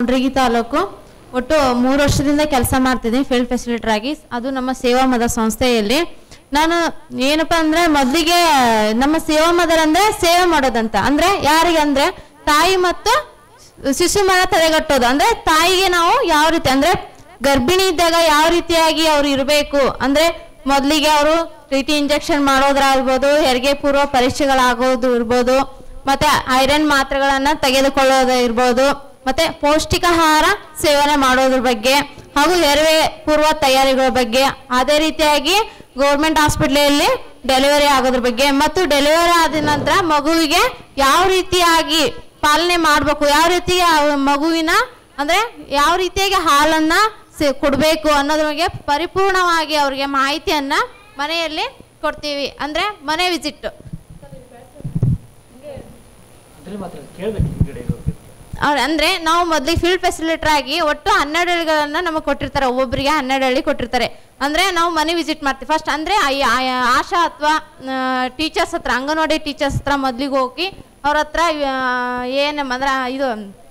ಮುಂಡ್ರಿಗಿ ತಾಲೂಕು ಒಟ್ಟು ಮೂರು ವರ್ಷದಿಂದ ಕೆಲಸ ಮಾಡ್ತಿದ್ದೀನಿ ಫೀಲ್ಡ್ ಫೆಸಿಲಿಟರ್ ಆಗಿ ಅದು ನಮ್ಮ ಸೇವಾ ಮದ ಸಂಸ್ಥೆಯಲ್ಲಿ ನಾನು ಏನಪ್ಪಾ ಅಂದ್ರೆ ಮೊದಲಿಗೆ ನಮ್ಮ ಸೇವಾ ಮದರ್ ಅಂದ್ರೆ ಸೇವೆ ಮಾಡೋದಂತ ಅಂದ್ರೆ ಯಾರಿಗೆ ಅಂದ್ರೆ ತಾಯಿ ಮತ್ತು ಶಿಶು ಮರಣ ತಡೆಗಟ್ಟೋದು ಅಂದ್ರೆ ತಾಯಿಗೆ ನಾವು ಯಾವ ರೀತಿ ಅಂದ್ರೆ ಗರ್ಭಿಣಿ ಇದ್ದಾಗ ಯಾವ ರೀತಿಯಾಗಿ ಅವ್ರು ಇರಬೇಕು ಅಂದ್ರೆ ಮೊದಲಿಗೆ ಅವರು ಟಿ ಟಿ ಇಂಜೆಕ್ಷನ್ ಮಾಡೋದ್ರಾಗ್ಬೋದು ಹೆರಿಗೆ ಪೂರ್ವ ಪರೀಕ್ಷೆಗಳಾಗೋದು ಇರ್ಬೋದು ಮತ್ತೆ ಐರನ್ ಮಾತ್ರೆಗಳನ್ನ ತೆಗೆದುಕೊಳ್ಳೋದು ಇರ್ಬೋದು ಮತ್ತೆ ಪೌಷ್ಟಿಕಾಹಾರ ಸೇವನೆ ಮಾಡೋದ್ರ ಬಗ್ಗೆ ಹಾಗೂ ಹೆರಿಗೆ ಪೂರ್ವ ತಯಾರಿಗಳ ಬಗ್ಗೆ ಅದೇ ರೀತಿಯಾಗಿ ಗೌರ್ಮೆಂಟ್ ಹಾಸ್ಪಿಟ್ಲಲ್ಲಿ ಡೆಲಿವರಿ ಆಗೋದ್ರ ಬಗ್ಗೆ ಮತ್ತು ಡೆಲಿವರಿ ಆದ ನಂತರ ಮಗುವಿಗೆ ಯಾವ ರೀತಿಯಾಗಿ ಪಾಲನೆ ಮಾಡಬೇಕು ಯಾವ ರೀತಿ ಆ ಮಗುವಿನ ಅಂದ್ರೆ ಯಾವ ರೀತಿಯಾಗಿ ಹಾಲನ್ನ ಸೆ- ಕೊಡ್ಬೇಕು ಅನ್ನೋದ್ರ ಬಗ್ಗೆ ಪರಿಪೂರ್ಣವಾಗಿ ಅವ್ರಿಗೆ ಮಾಹಿತಿಯನ್ನ ಮನೆಯಲ್ಲಿ ಕೊಡ್ತೀವಿ ಅಂದ್ರೆ ಮನೆ ವಿಸಿಟ್ ಅದ್ರಲ್ಲಿ ಮಾತ್ರ ಕೇಳ್ಬೇಕು ಹಿಂದ್ಗಡೆ ಇರೋರ್ಗೆ. ಅವ್ರ ಅಂದ್ರೆ ನಾವು ಮೊದಲಿಗೆ ಫೀಲ್ಡ್ ಫೆಸಿಲಿಟರ್ ಆಗಿ ಒಟ್ಟು ಹನ್ನೆರಡು ಹಳ್ಳಿಗಳನ್ನ ನಮಗೆ ಕೊಟ್ಟಿರ್ತಾರೆ ಒಬ್ಬೊಬ್ಬರಿಗೆ ಹನ್ನೆರಡು ಹಳ್ಳಿ ಕೊಟ್ಟಿರ್ತಾರೆ ಅಂದ್ರೆ ನಾವು ಮನೆ ವಿಸಿಟ್ ಮಾಡ್ತೀವಿ ಫಸ್ಟ್ ಅಂದ್ರೆ ಆ- ಆ- ಆಶಾ ಅಥವಾ ಟೀಚರ್ಸ್ ಹತ್ರ ಅಂಗನವಾಡಿ ಟೀಚರ್ಸ್ ಹತ್ರ ಮೊದ್ಲಿಗೆ ಹೋಗಿ ಅವ್ರ ಹತ್ರ ಏನು ಅಂದ್ರೆ ಇದು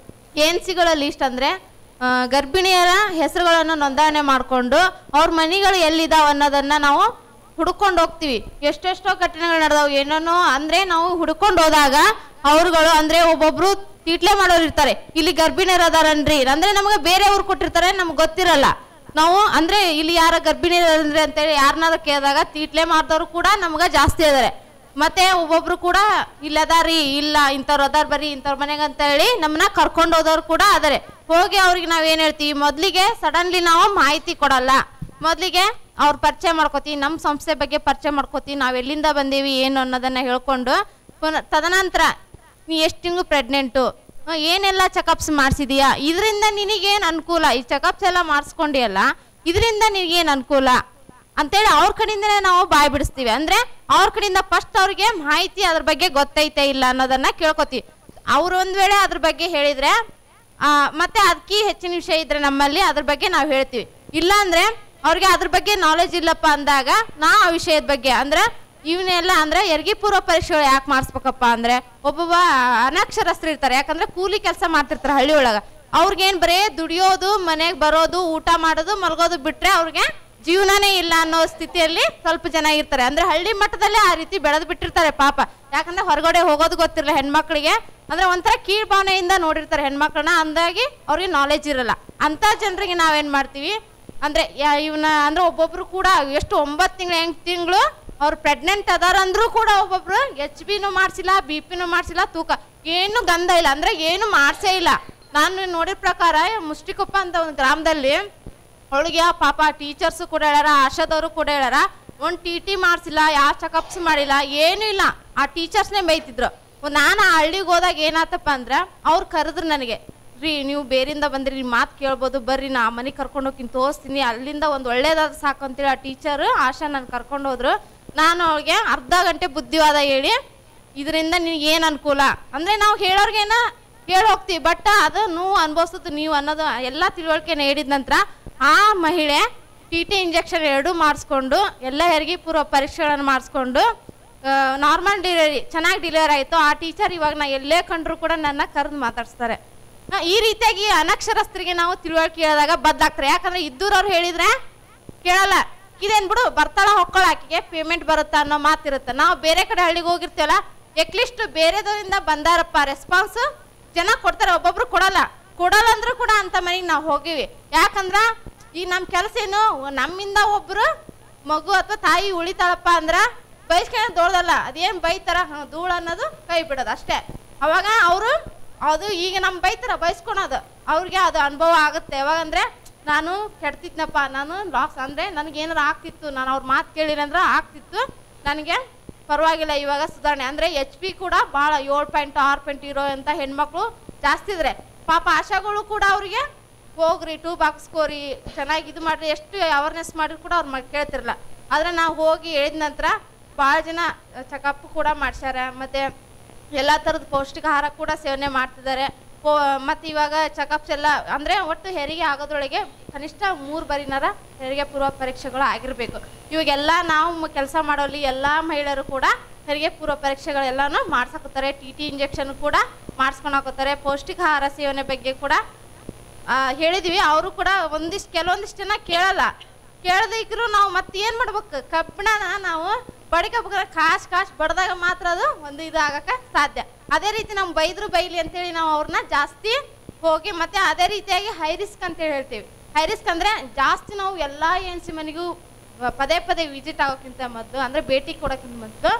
ಏನ್ ಸಿಗಳ ಲಿಸ್ಟ್ ಅಂದ್ರೆ ಆ, ಗರ್ಭಿಣಿಯರ ಹೆಸರುಗಳನ್ನು ನೋಂದಣಿ ಮಾಡಿಕೊಂಡು ಅವ್ರ ಮನೆಗಳು ಎಲ್ಲಿದಾವ ಅನ್ನೋದನ್ನ ನಾವು ಹುಡ್ಕೊಂಡು ಹೋಗ್ತೀವಿ ಎಷ್ಟೆಷ್ಟೋ ಘಟನೆಗಳು ನಡೆದವು ಏನೇನೋ ಅಂದ್ರೆ ನಾವು ಹುಡ್ಕೊಂಡು ಹೋದಾಗ ಅವ್ರುಗಳು ಅಂದ್ರೆ ಒಬ್ಬೊಬ್ರು ತೀಟ್ಲೆ ಮಾಡೋರು ಇರ್ತಾರೆ ಇಲ್ಲಿ ಗರ್ಭಿಣಿಯರು ಅದಾರನ್ರಿ ಅಂದ್ರೆ ನಮಗೆ ಬೇರೆ ಊರು ಕೊಟ್ಟಿರ್ತಾರೆ ನಮ್ಗೆ ಗೊತ್ತಿರಲ್ಲ ನಾವು ಅಂದ್ರೆ ಇಲ್ಲಿ ಯಾರ ಗರ್ಭಿಣಿಯರನ್ರಿ ಅಂತೇಳಿ ಯಾರನ್ನಾದ್ರು ಕೇಳಿದಾಗ ತೀಟ್ಲೆ ಮಾಡ್ದವ್ರು ಕೂಡ ನಮ್ಗೆ ಜಾಸ್ತಿ ಅದಾರೆ ಮತ್ತೆ ಒಬ್ಬೊಬ್ರು ಕೂಡ ಇಲ್ಲ ಅದಾರಿ ಇಲ್ಲ ಇಂಥವ್ರು ಅದಾರ ಬರ್ರಿ ಇಂಥವ್ರ ಮನೆಗೆ ಅಂತ ಹೇಳಿ ನಮ್ಮನ್ನ ಕರ್ಕೊಂಡು ಹೋದವ್ರು ಕೂಡ ಅದಾರೆ ಹೋಗಿ ಅವ್ರಿಗೆ ನಾವ್ ಏನ್ ಹೇಳ್ತೀವಿ ಮೊದ್ಲಿಗೆ ಸಡನ್ಲಿ ನಾವು ಮಾಹಿತಿ ಕೊಡಲ್ಲ ಮೊದಲಿಗೆ ಅವ್ರ ಪರಿಚಯ ಮಾಡ್ಕೋತೀವಿ ನಮ್ಮ ಸಂಸ್ಥೆ ಬಗ್ಗೆ ಪರಿಚಯ ಮಾಡ್ಕೋತೀವಿ ನಾವು ಎಲ್ಲಿಂದ ಬಂದೀವಿ ಏನು ಅನ್ನೋದನ್ನ ಹೇಳ್ಕೊಂಡು ಪುನಃ ತದನಂತರ ನೀ ಎಷ್ಟು ತಿಂಗಳು ಪ್ರೆಗ್ನೆಂಟು ಏನೆಲ್ಲ ಚೆಕಪ್ಸ್ ಮಾಡಿಸಿದೀಯಾ ಇದರಿಂದ ನಿನಗೇನು ಅನುಕೂಲ ಈ ಚೆಕಪ್ಸ್ ಎಲ್ಲ ಮಾಡಿಸ್ಕೊಂಡಿಯಲ್ಲ ಇದರಿಂದ ನಿನಗೇನು ಅನುಕೂಲ ಅಂತೇಳಿ ಅವ್ರ ಕಡೆಯಿಂದನೇ ನಾವು ಬಾಯ್ ಬಿಡಿಸ್ತೀವಿ ಅಂದ್ರೆ ಅವ್ರ ಕಡೆಯಿಂದ ಫಸ್ಟ್ ಅವ್ರಿಗೆ ಮಾಹಿತಿ ಅದ್ರ ಬಗ್ಗೆ ಗೊತ್ತೈತೆ ಇಲ್ಲ ಅನ್ನೋದನ್ನ ಕೇಳ್ಕೊತೀವಿ ಅವ್ರು ಒಂದ್ ವೇಳೆ ಅದ್ರ ಬಗ್ಗೆ ಹೇಳಿದ್ರೆ ಆ, ಮತ್ತೆ ಅದಕ್ಕೆ ಹೆಚ್ಚಿನ ವಿಷಯ ಇದ್ರೆ ನಮ್ಮಲ್ಲಿ ಅದ್ರ ಬಗ್ಗೆ ನಾವು ಹೇಳ್ತೀವಿ ಇಲ್ಲ ಅಂದ್ರೆ ಅವ್ರಿಗೆ ಅದ್ರ ಬಗ್ಗೆ ನಾಲೆಜ್ ಇಲ್ಲಪ್ಪ ಅಂದಾಗ ನಾ ಆ ವಿಷಯದ ಬಗ್ಗೆ ಅಂದ್ರೆ ಇವನ್ನೆಲ್ಲ ಅಂದ್ರೆ ಹೆರಿಗೆ ಪೂರ್ವ ಪರೀಕ್ಷೆಗಳು ಯಾಕೆ ಮಾಡಿಸ್ಬೇಕಪ್ಪ ಅಂದ್ರೆ ಒಬ್ಬೊಬ್ಬ ಅನಕ್ಷರಸ್ಥರು ಇರ್ತಾರೆ ಯಾಕಂದ್ರೆ ಕೂಲಿ ಕೆಲಸ ಮಾಡ್ತಿರ್ತಾರೆ ಹಳ್ಳಿ ಒಳಗ ಅವ್ರಿಗೇನ್ ಬರೇ ದುಡಿಯೋದು ಮನೆಗೆ ಬರೋದು ಊಟ ಮಾಡೋದು ಮಲಗೋದು ಬಿಟ್ರೆ ಅವ್ರಿಗೆ ಜೀವನನೇ ಇಲ್ಲ ಅನ್ನೋ ಸ್ಥಿತಿಯಲ್ಲಿ ಸ್ವಲ್ಪ ಜನ ಇರ್ತಾರೆ ಅಂದ್ರೆ ಹಳ್ಳಿ ಮಟ್ಟದಲ್ಲೇ ಆ ರೀತಿ ಬೆಳೆದು ಬಿಟ್ಟಿರ್ತಾರೆ ಪಾಪ ಯಾಕಂದ್ರೆ ಹೊರಗಡೆ ಹೋಗೋದು ಗೊತ್ತಿರಲ್ಲ ಹೆಣ್ಮಕ್ಳಿಗೆ ಅಂದ್ರೆ ಒಂಥರ ಕೀಳ್ ಭಾವನೆಯಿಂದ ನೋಡಿರ್ತಾರೆ ಹೆಣ್ಮಕ್ಳನ್ನ ಅಂದಾಗಿ ಅವ್ರಿಗೆ ನಾಲೆಜ್ ಇರಲ್ಲ ಅಂತ ಜನರಿಗೆ ನಾವೇನ್ ಮಾಡ್ತೀವಿ ಅಂದ್ರೆ ಯಾ- ಇವನ ಅಂದ್ರೆ ಒಬ್ಬೊಬ್ರು ಕೂಡ ಎಷ್ಟು ಒಂಬತ್ತು ತಿಂಗಳು ಎಂಟು ತಿಂಗಳು ಅವ್ರು ಪ್ರೆಗ್ನೆಂಟ್ ಅದಾರ ಅಂದ್ರೂ ಕೂಡ ಒಬ್ಬೊಬ್ರು ಎಚ್ ಬಿನೂ ಮಾಡ್ಸಿಲ್ಲ ಬಿ ಪಿನೂ ಮಾಡ್ಸಿಲ್ಲ ತೂಕ ಏನು ಗಂಧ ಇಲ್ಲ ಅಂದ್ರೆ ಏನು ಮಾಡ್ಸೇ ಇಲ್ಲ ನಾನು ನೋಡಿದ ಪ್ರಕಾರ ಮುಷ್ಟಿಕೊಪ್ಪ ಅಂತ ಒಂದು ಗ್ರಾಮದಲ್ಲಿ ಅವಳಿಗೆ ಪಾಪ ಟೀಚರ್ಸ್ ಕೂಡ ಹೇಳ್ಯಾರ ಆಶಾದವರು ಕೂಡ ಹೇಳ್ಯಾರ ಒಂದು ಟಿ ಟಿ ಮಾಡಿಸಿಲ್ಲ ಯಾವ ಚೆಕಪ್ಸ್ ಮಾಡಿಲ್ಲ ಏನೂ ಇಲ್ಲ ಆ ಟೀಚರ್ಸ್ನೇ ಬೈತಿದ್ರು ನಾನು ಆ ಹಳ್ಳಿಗೆ ಹೋದಾಗ ಏನಾತಪ್ಪ ಅಂದ್ರೆ ಅವ್ರು ಕರೆದ್ರು ನನಗೆ ರೀ ನೀವು ಬೇರಿಂದ ಬಂದ್ರಿ ನಿಮ್ಮ ಮಾತು ಕೇಳ್ಬೋದು ಬರ್ರಿ ನಾ ಮನೆಗೆ ಕರ್ಕೊಂಡು ಹೋಗಿ ತೋರಿಸ್ತೀನಿ ಅಲ್ಲಿಂದ ಒಂದು ಒಳ್ಳೇದಾದ ಸಾಕು ಅಂತೇಳಿ ಆ ಟೀಚರ್ ಆಶಾ ನಾನು ಕರ್ಕೊಂಡು ಹೋದ್ರು ನಾನು ಅವಳಿಗೆ ಅರ್ಧ ಗಂಟೆ ಬುದ್ಧಿವಾದ ಹೇಳಿ ಇದರಿಂದ ನಿನಗೆ ಏನು ಅನುಕೂಲ ಅಂದರೆ ನಾವು ಹೇಳೋರ್ಗೇನ ಹೇಳಿ ಹೋಗ್ತೀವಿ ಬಟ್ ಅದು ನೋವು ಅನುಭವಿಸೋದು ನೀವು ಅನ್ನೋದು ಎಲ್ಲ ತಿಳುವಳಿಕೆ ನೀಡಿದ ನಂತರ ಆ ಮಹಿಳೆ ಟಿ ಟಿ ಇಂಜೆಕ್ಷನ್ ಎರಡೂ ಮಾಡಿಸ್ಕೊಂಡು ಎಲ್ಲ ಹೆರಿಗೆ ಪೂರ್ವ ಪರೀಕ್ಷೆಗಳನ್ನು ಮಾಡಿಸ್ಕೊಂಡು ನಾರ್ಮಲ್ ಡಿಲಿವರಿ ಚೆನ್ನಾಗಿ ಡಿಲಿವರಿ ಆಯಿತು ಆ ಟೀಚರ್ ಇವಾಗ ನಾ ಎಲ್ಲೇ ಕಂಡ್ರು ಕೂಡ ನನ್ನ ಕರೆದು ಮಾತಾಡ್ಸ್ತಾರೆ ಆ, ಈ ರೀತಿಯಾಗಿ ಅನಕ್ಷರಸ್ಥರಿಗೆ ನಾವು ತಿಳುವಳಿಕೆ ಹೇಳಿದಾಗ ಬದಲಾಗ್ತಾರೆ ಯಾಕಂದ್ರೆ ಇದ್ದೂರವ್ರು ಹೇಳಿದ್ರೆ ಕೇಳಲ್ಲ ಇದೇನ್ ಬಿಡು ಬರ್ತಾಳ ಹೊಕ್ಕಳ ಆಕೆಗೆ ಪೇಮೆಂಟ್ ಬರುತ್ತಾ ಅನ್ನೋ ಮಾತಿರುತ್ತೆ ನಾವು ಬೇರೆ ಕಡೆ ಹಳ್ಳಿಗೆ ಹೋಗಿರ್ತೀವಲ್ಲ ಎಟ್ಲೀಸ್ಟ್ ಬೇರೆದವರಿಂದ ಬಂದಾರಪ್ಪ ರೆಸ್ಪಾನ್ಸ್ ಜನ ಕೊಡ್ತಾರೆ ಒಬ್ಬೊಬ್ರು ಕೊಡಲ್ಲ ಕೊಡಲ್ಲ ಅಂದ್ರೂ ಕೂಡ ಅಂತ ಮನೆಗೆ ನಾವು ಹೋಗಿವಿ ಯಾಕಂದ್ರ ಈ ನಮ್ಮ ಕೆಲಸ ಏನು ನಮ್ಮಿಂದ ಒಬ್ರು ಮಗು ಅಥವಾ ತಾಯಿ ಉಳಿತಾಳಪ್ಪ ಅಂದ್ರ ಬೈಸ್ಕೊಂಡು ದೊಡ್ದಲ್ಲ ಅದೇನ್ ಬೈತಾರ ಹ್ಮ್, ಧೂಳು ಅನ್ನೋದು ಕೈ ಬಿಡೋದು ಅಷ್ಟೇ ಅವಾಗ ಅವರು ಅದು ಈಗ ನಮ್ ಬೈತಾರ ಬೈಸ್ಕೊಳೋದು ಅವ್ರಿಗೆ ಅದು ಅನುಭವ ಆಗುತ್ತೆ ಯಾವಾಗಂದ್ರೆ ನಾನು ಕೆಡ್ತಿದ್ನಪ್ಪ ನಾನು ಲಾಸ್ ಅಂದ್ರೆ ನನಗೆ ಏನಾರು ಆಗ್ತಿತ್ತು ನಾನು ಅವ್ರ ಮಾತು ಕೇಳಿಲ್ಲ ಅಂದ್ರೆ ಆಗ್ತಿತ್ತು ನನಗೆ ಪರವಾಗಿಲ್ಲ ಇವಾಗ ಸುಧಾರಣೆ ಅಂದ್ರೆ ಎಚ್ ಪಿ ಕೂಡ ಭಾಳ ಏಳು ಪಾಯಿಂಟ್ ಆರು ಪಾಯಿಂಟ್ ಇರೋ ಅಂತ ಹೆಣ್ಮಕ್ಳು ಜಾಸ್ತಿ ಇದ್ರೆ ಪಾಪ ಆಶಾಗಳು ಕೂಡ ಅವ್ರಿಗೆ ಹೋಗ್ರಿ ಟ್ಯೂಬ್ ಹಾಕ್ಸ್ಕೋರಿ ಚೆನ್ನಾಗಿ ಇದು ಮಾಡ್ರಿ ಎಷ್ಟು ಅವೇರ್ನೆಸ್ ಮಾಡಿದ್ರು ಕೂಡ ಅವ್ರು ಮ- ಕೇಳ್ತಿರಲ್ಲ ಆದ್ರೆ ನಾವು ಹೋಗಿ ಹೇಳಿದ ನಂತರ ಭಾಳ ಜನ ಚೆಕಪ್ ಕೂಡ ಮಾಡ್ಸ್ಯಾರ ಮತ್ತೆ ಎಲ್ಲ ಥರದ ಪೌಷ್ಟಿಕ ಆಹಾರ ಕೂಡ ಸೇವನೆ ಮಾಡ್ತಿದ್ದಾರೆ ಪೋ ಮತ್ತು ಇವಾಗ ಚೆಕಪ್ಸ್ ಎಲ್ಲ ಅಂದರೆ ಒಟ್ಟು ಹೆರಿಗೆ ಆಗೋದ್ರೊಳಗೆ ಕನಿಷ್ಠ ಮೂರು ಬರಿನಾರ ಹೆರಿಗೆ ಪೂರ್ವ ಪರೀಕ್ಷೆಗಳು ಆಗಿರಬೇಕು ಇವಾಗೆಲ್ಲ ನಾವು ಕೆಲಸ ಮಾಡೋಲ್ಲಿ ಎಲ್ಲ ಮಹಿಳೆಯರು ಕೂಡ ಹೆರಿಗೆ ಪೂರ್ವ ಪರೀಕ್ಷೆಗಳೆಲ್ಲನೂ ಮಾಡ್ಸಕೋತಾರೆ ಟಿ ಟಿ ಇಂಜೆಕ್ಷನ್ ಕೂಡ ಮಾಡಿಸ್ಕೊಂಡು ಹಾಕೋತಾರೆ ಪೌಷ್ಟಿಕ ಆಹಾರ ಸೇವನೆ ಬಗ್ಗೆ ಕೂಡ ಆ, ಹೇಳಿದ್ವಿ ಅವರು ಕೂಡ ಒಂದಿಷ್ಟು ಕೆಲವೊಂದಿಷ್ಟು ಜನ ಕೇಳಲ್ಲ ಕೇಳದಿದ್ರು ನಾವು ಮತ್ತೆ ಏನು ಮಾಡ್ಬೇಕು ಕಬ್ಬಿಣನ ನಾವು ಬಡಿಕಬೇಕಾದ್ರೆ ಕಾಶ್ ಕಾಶ್ ಬಡ್ದಾಗ ಮಾತ್ರ ಅದು ಒಂದು ಇದು ಆಗಕ್ಕೆ ಸಾಧ್ಯ ಅದೇ ರೀತಿ ನಮ್ಮ ಬೈದ್ರು ಬೈಲಿ ಅಂತೇಳಿ ನಾವು ಅವ್ರನ್ನ ಜಾಸ್ತಿ ಹೋಗಿ ಮತ್ತೆ ಅದೇ ರೀತಿಯಾಗಿ ಹೈ ರಿಸ್ಕ್ ಅಂತೇಳಿ ಹೇಳ್ತೀವಿ ಹೈ ರಿಸ್ಕ್ ಅಂದರೆ ಜಾಸ್ತಿ ನಾವು ಎಲ್ಲ ಎನ್ ಸಿ ಮನೆಗೂ ಪದೇ ಪದೇ ವಿಸಿಟ್ ಆಗೋಕ್ಕಿಂತ ಮೊದಲು ಅಂದರೆ ಭೇಟಿ ಕೊಡೋಕ್ಕಿಂತ ಮೊದಲು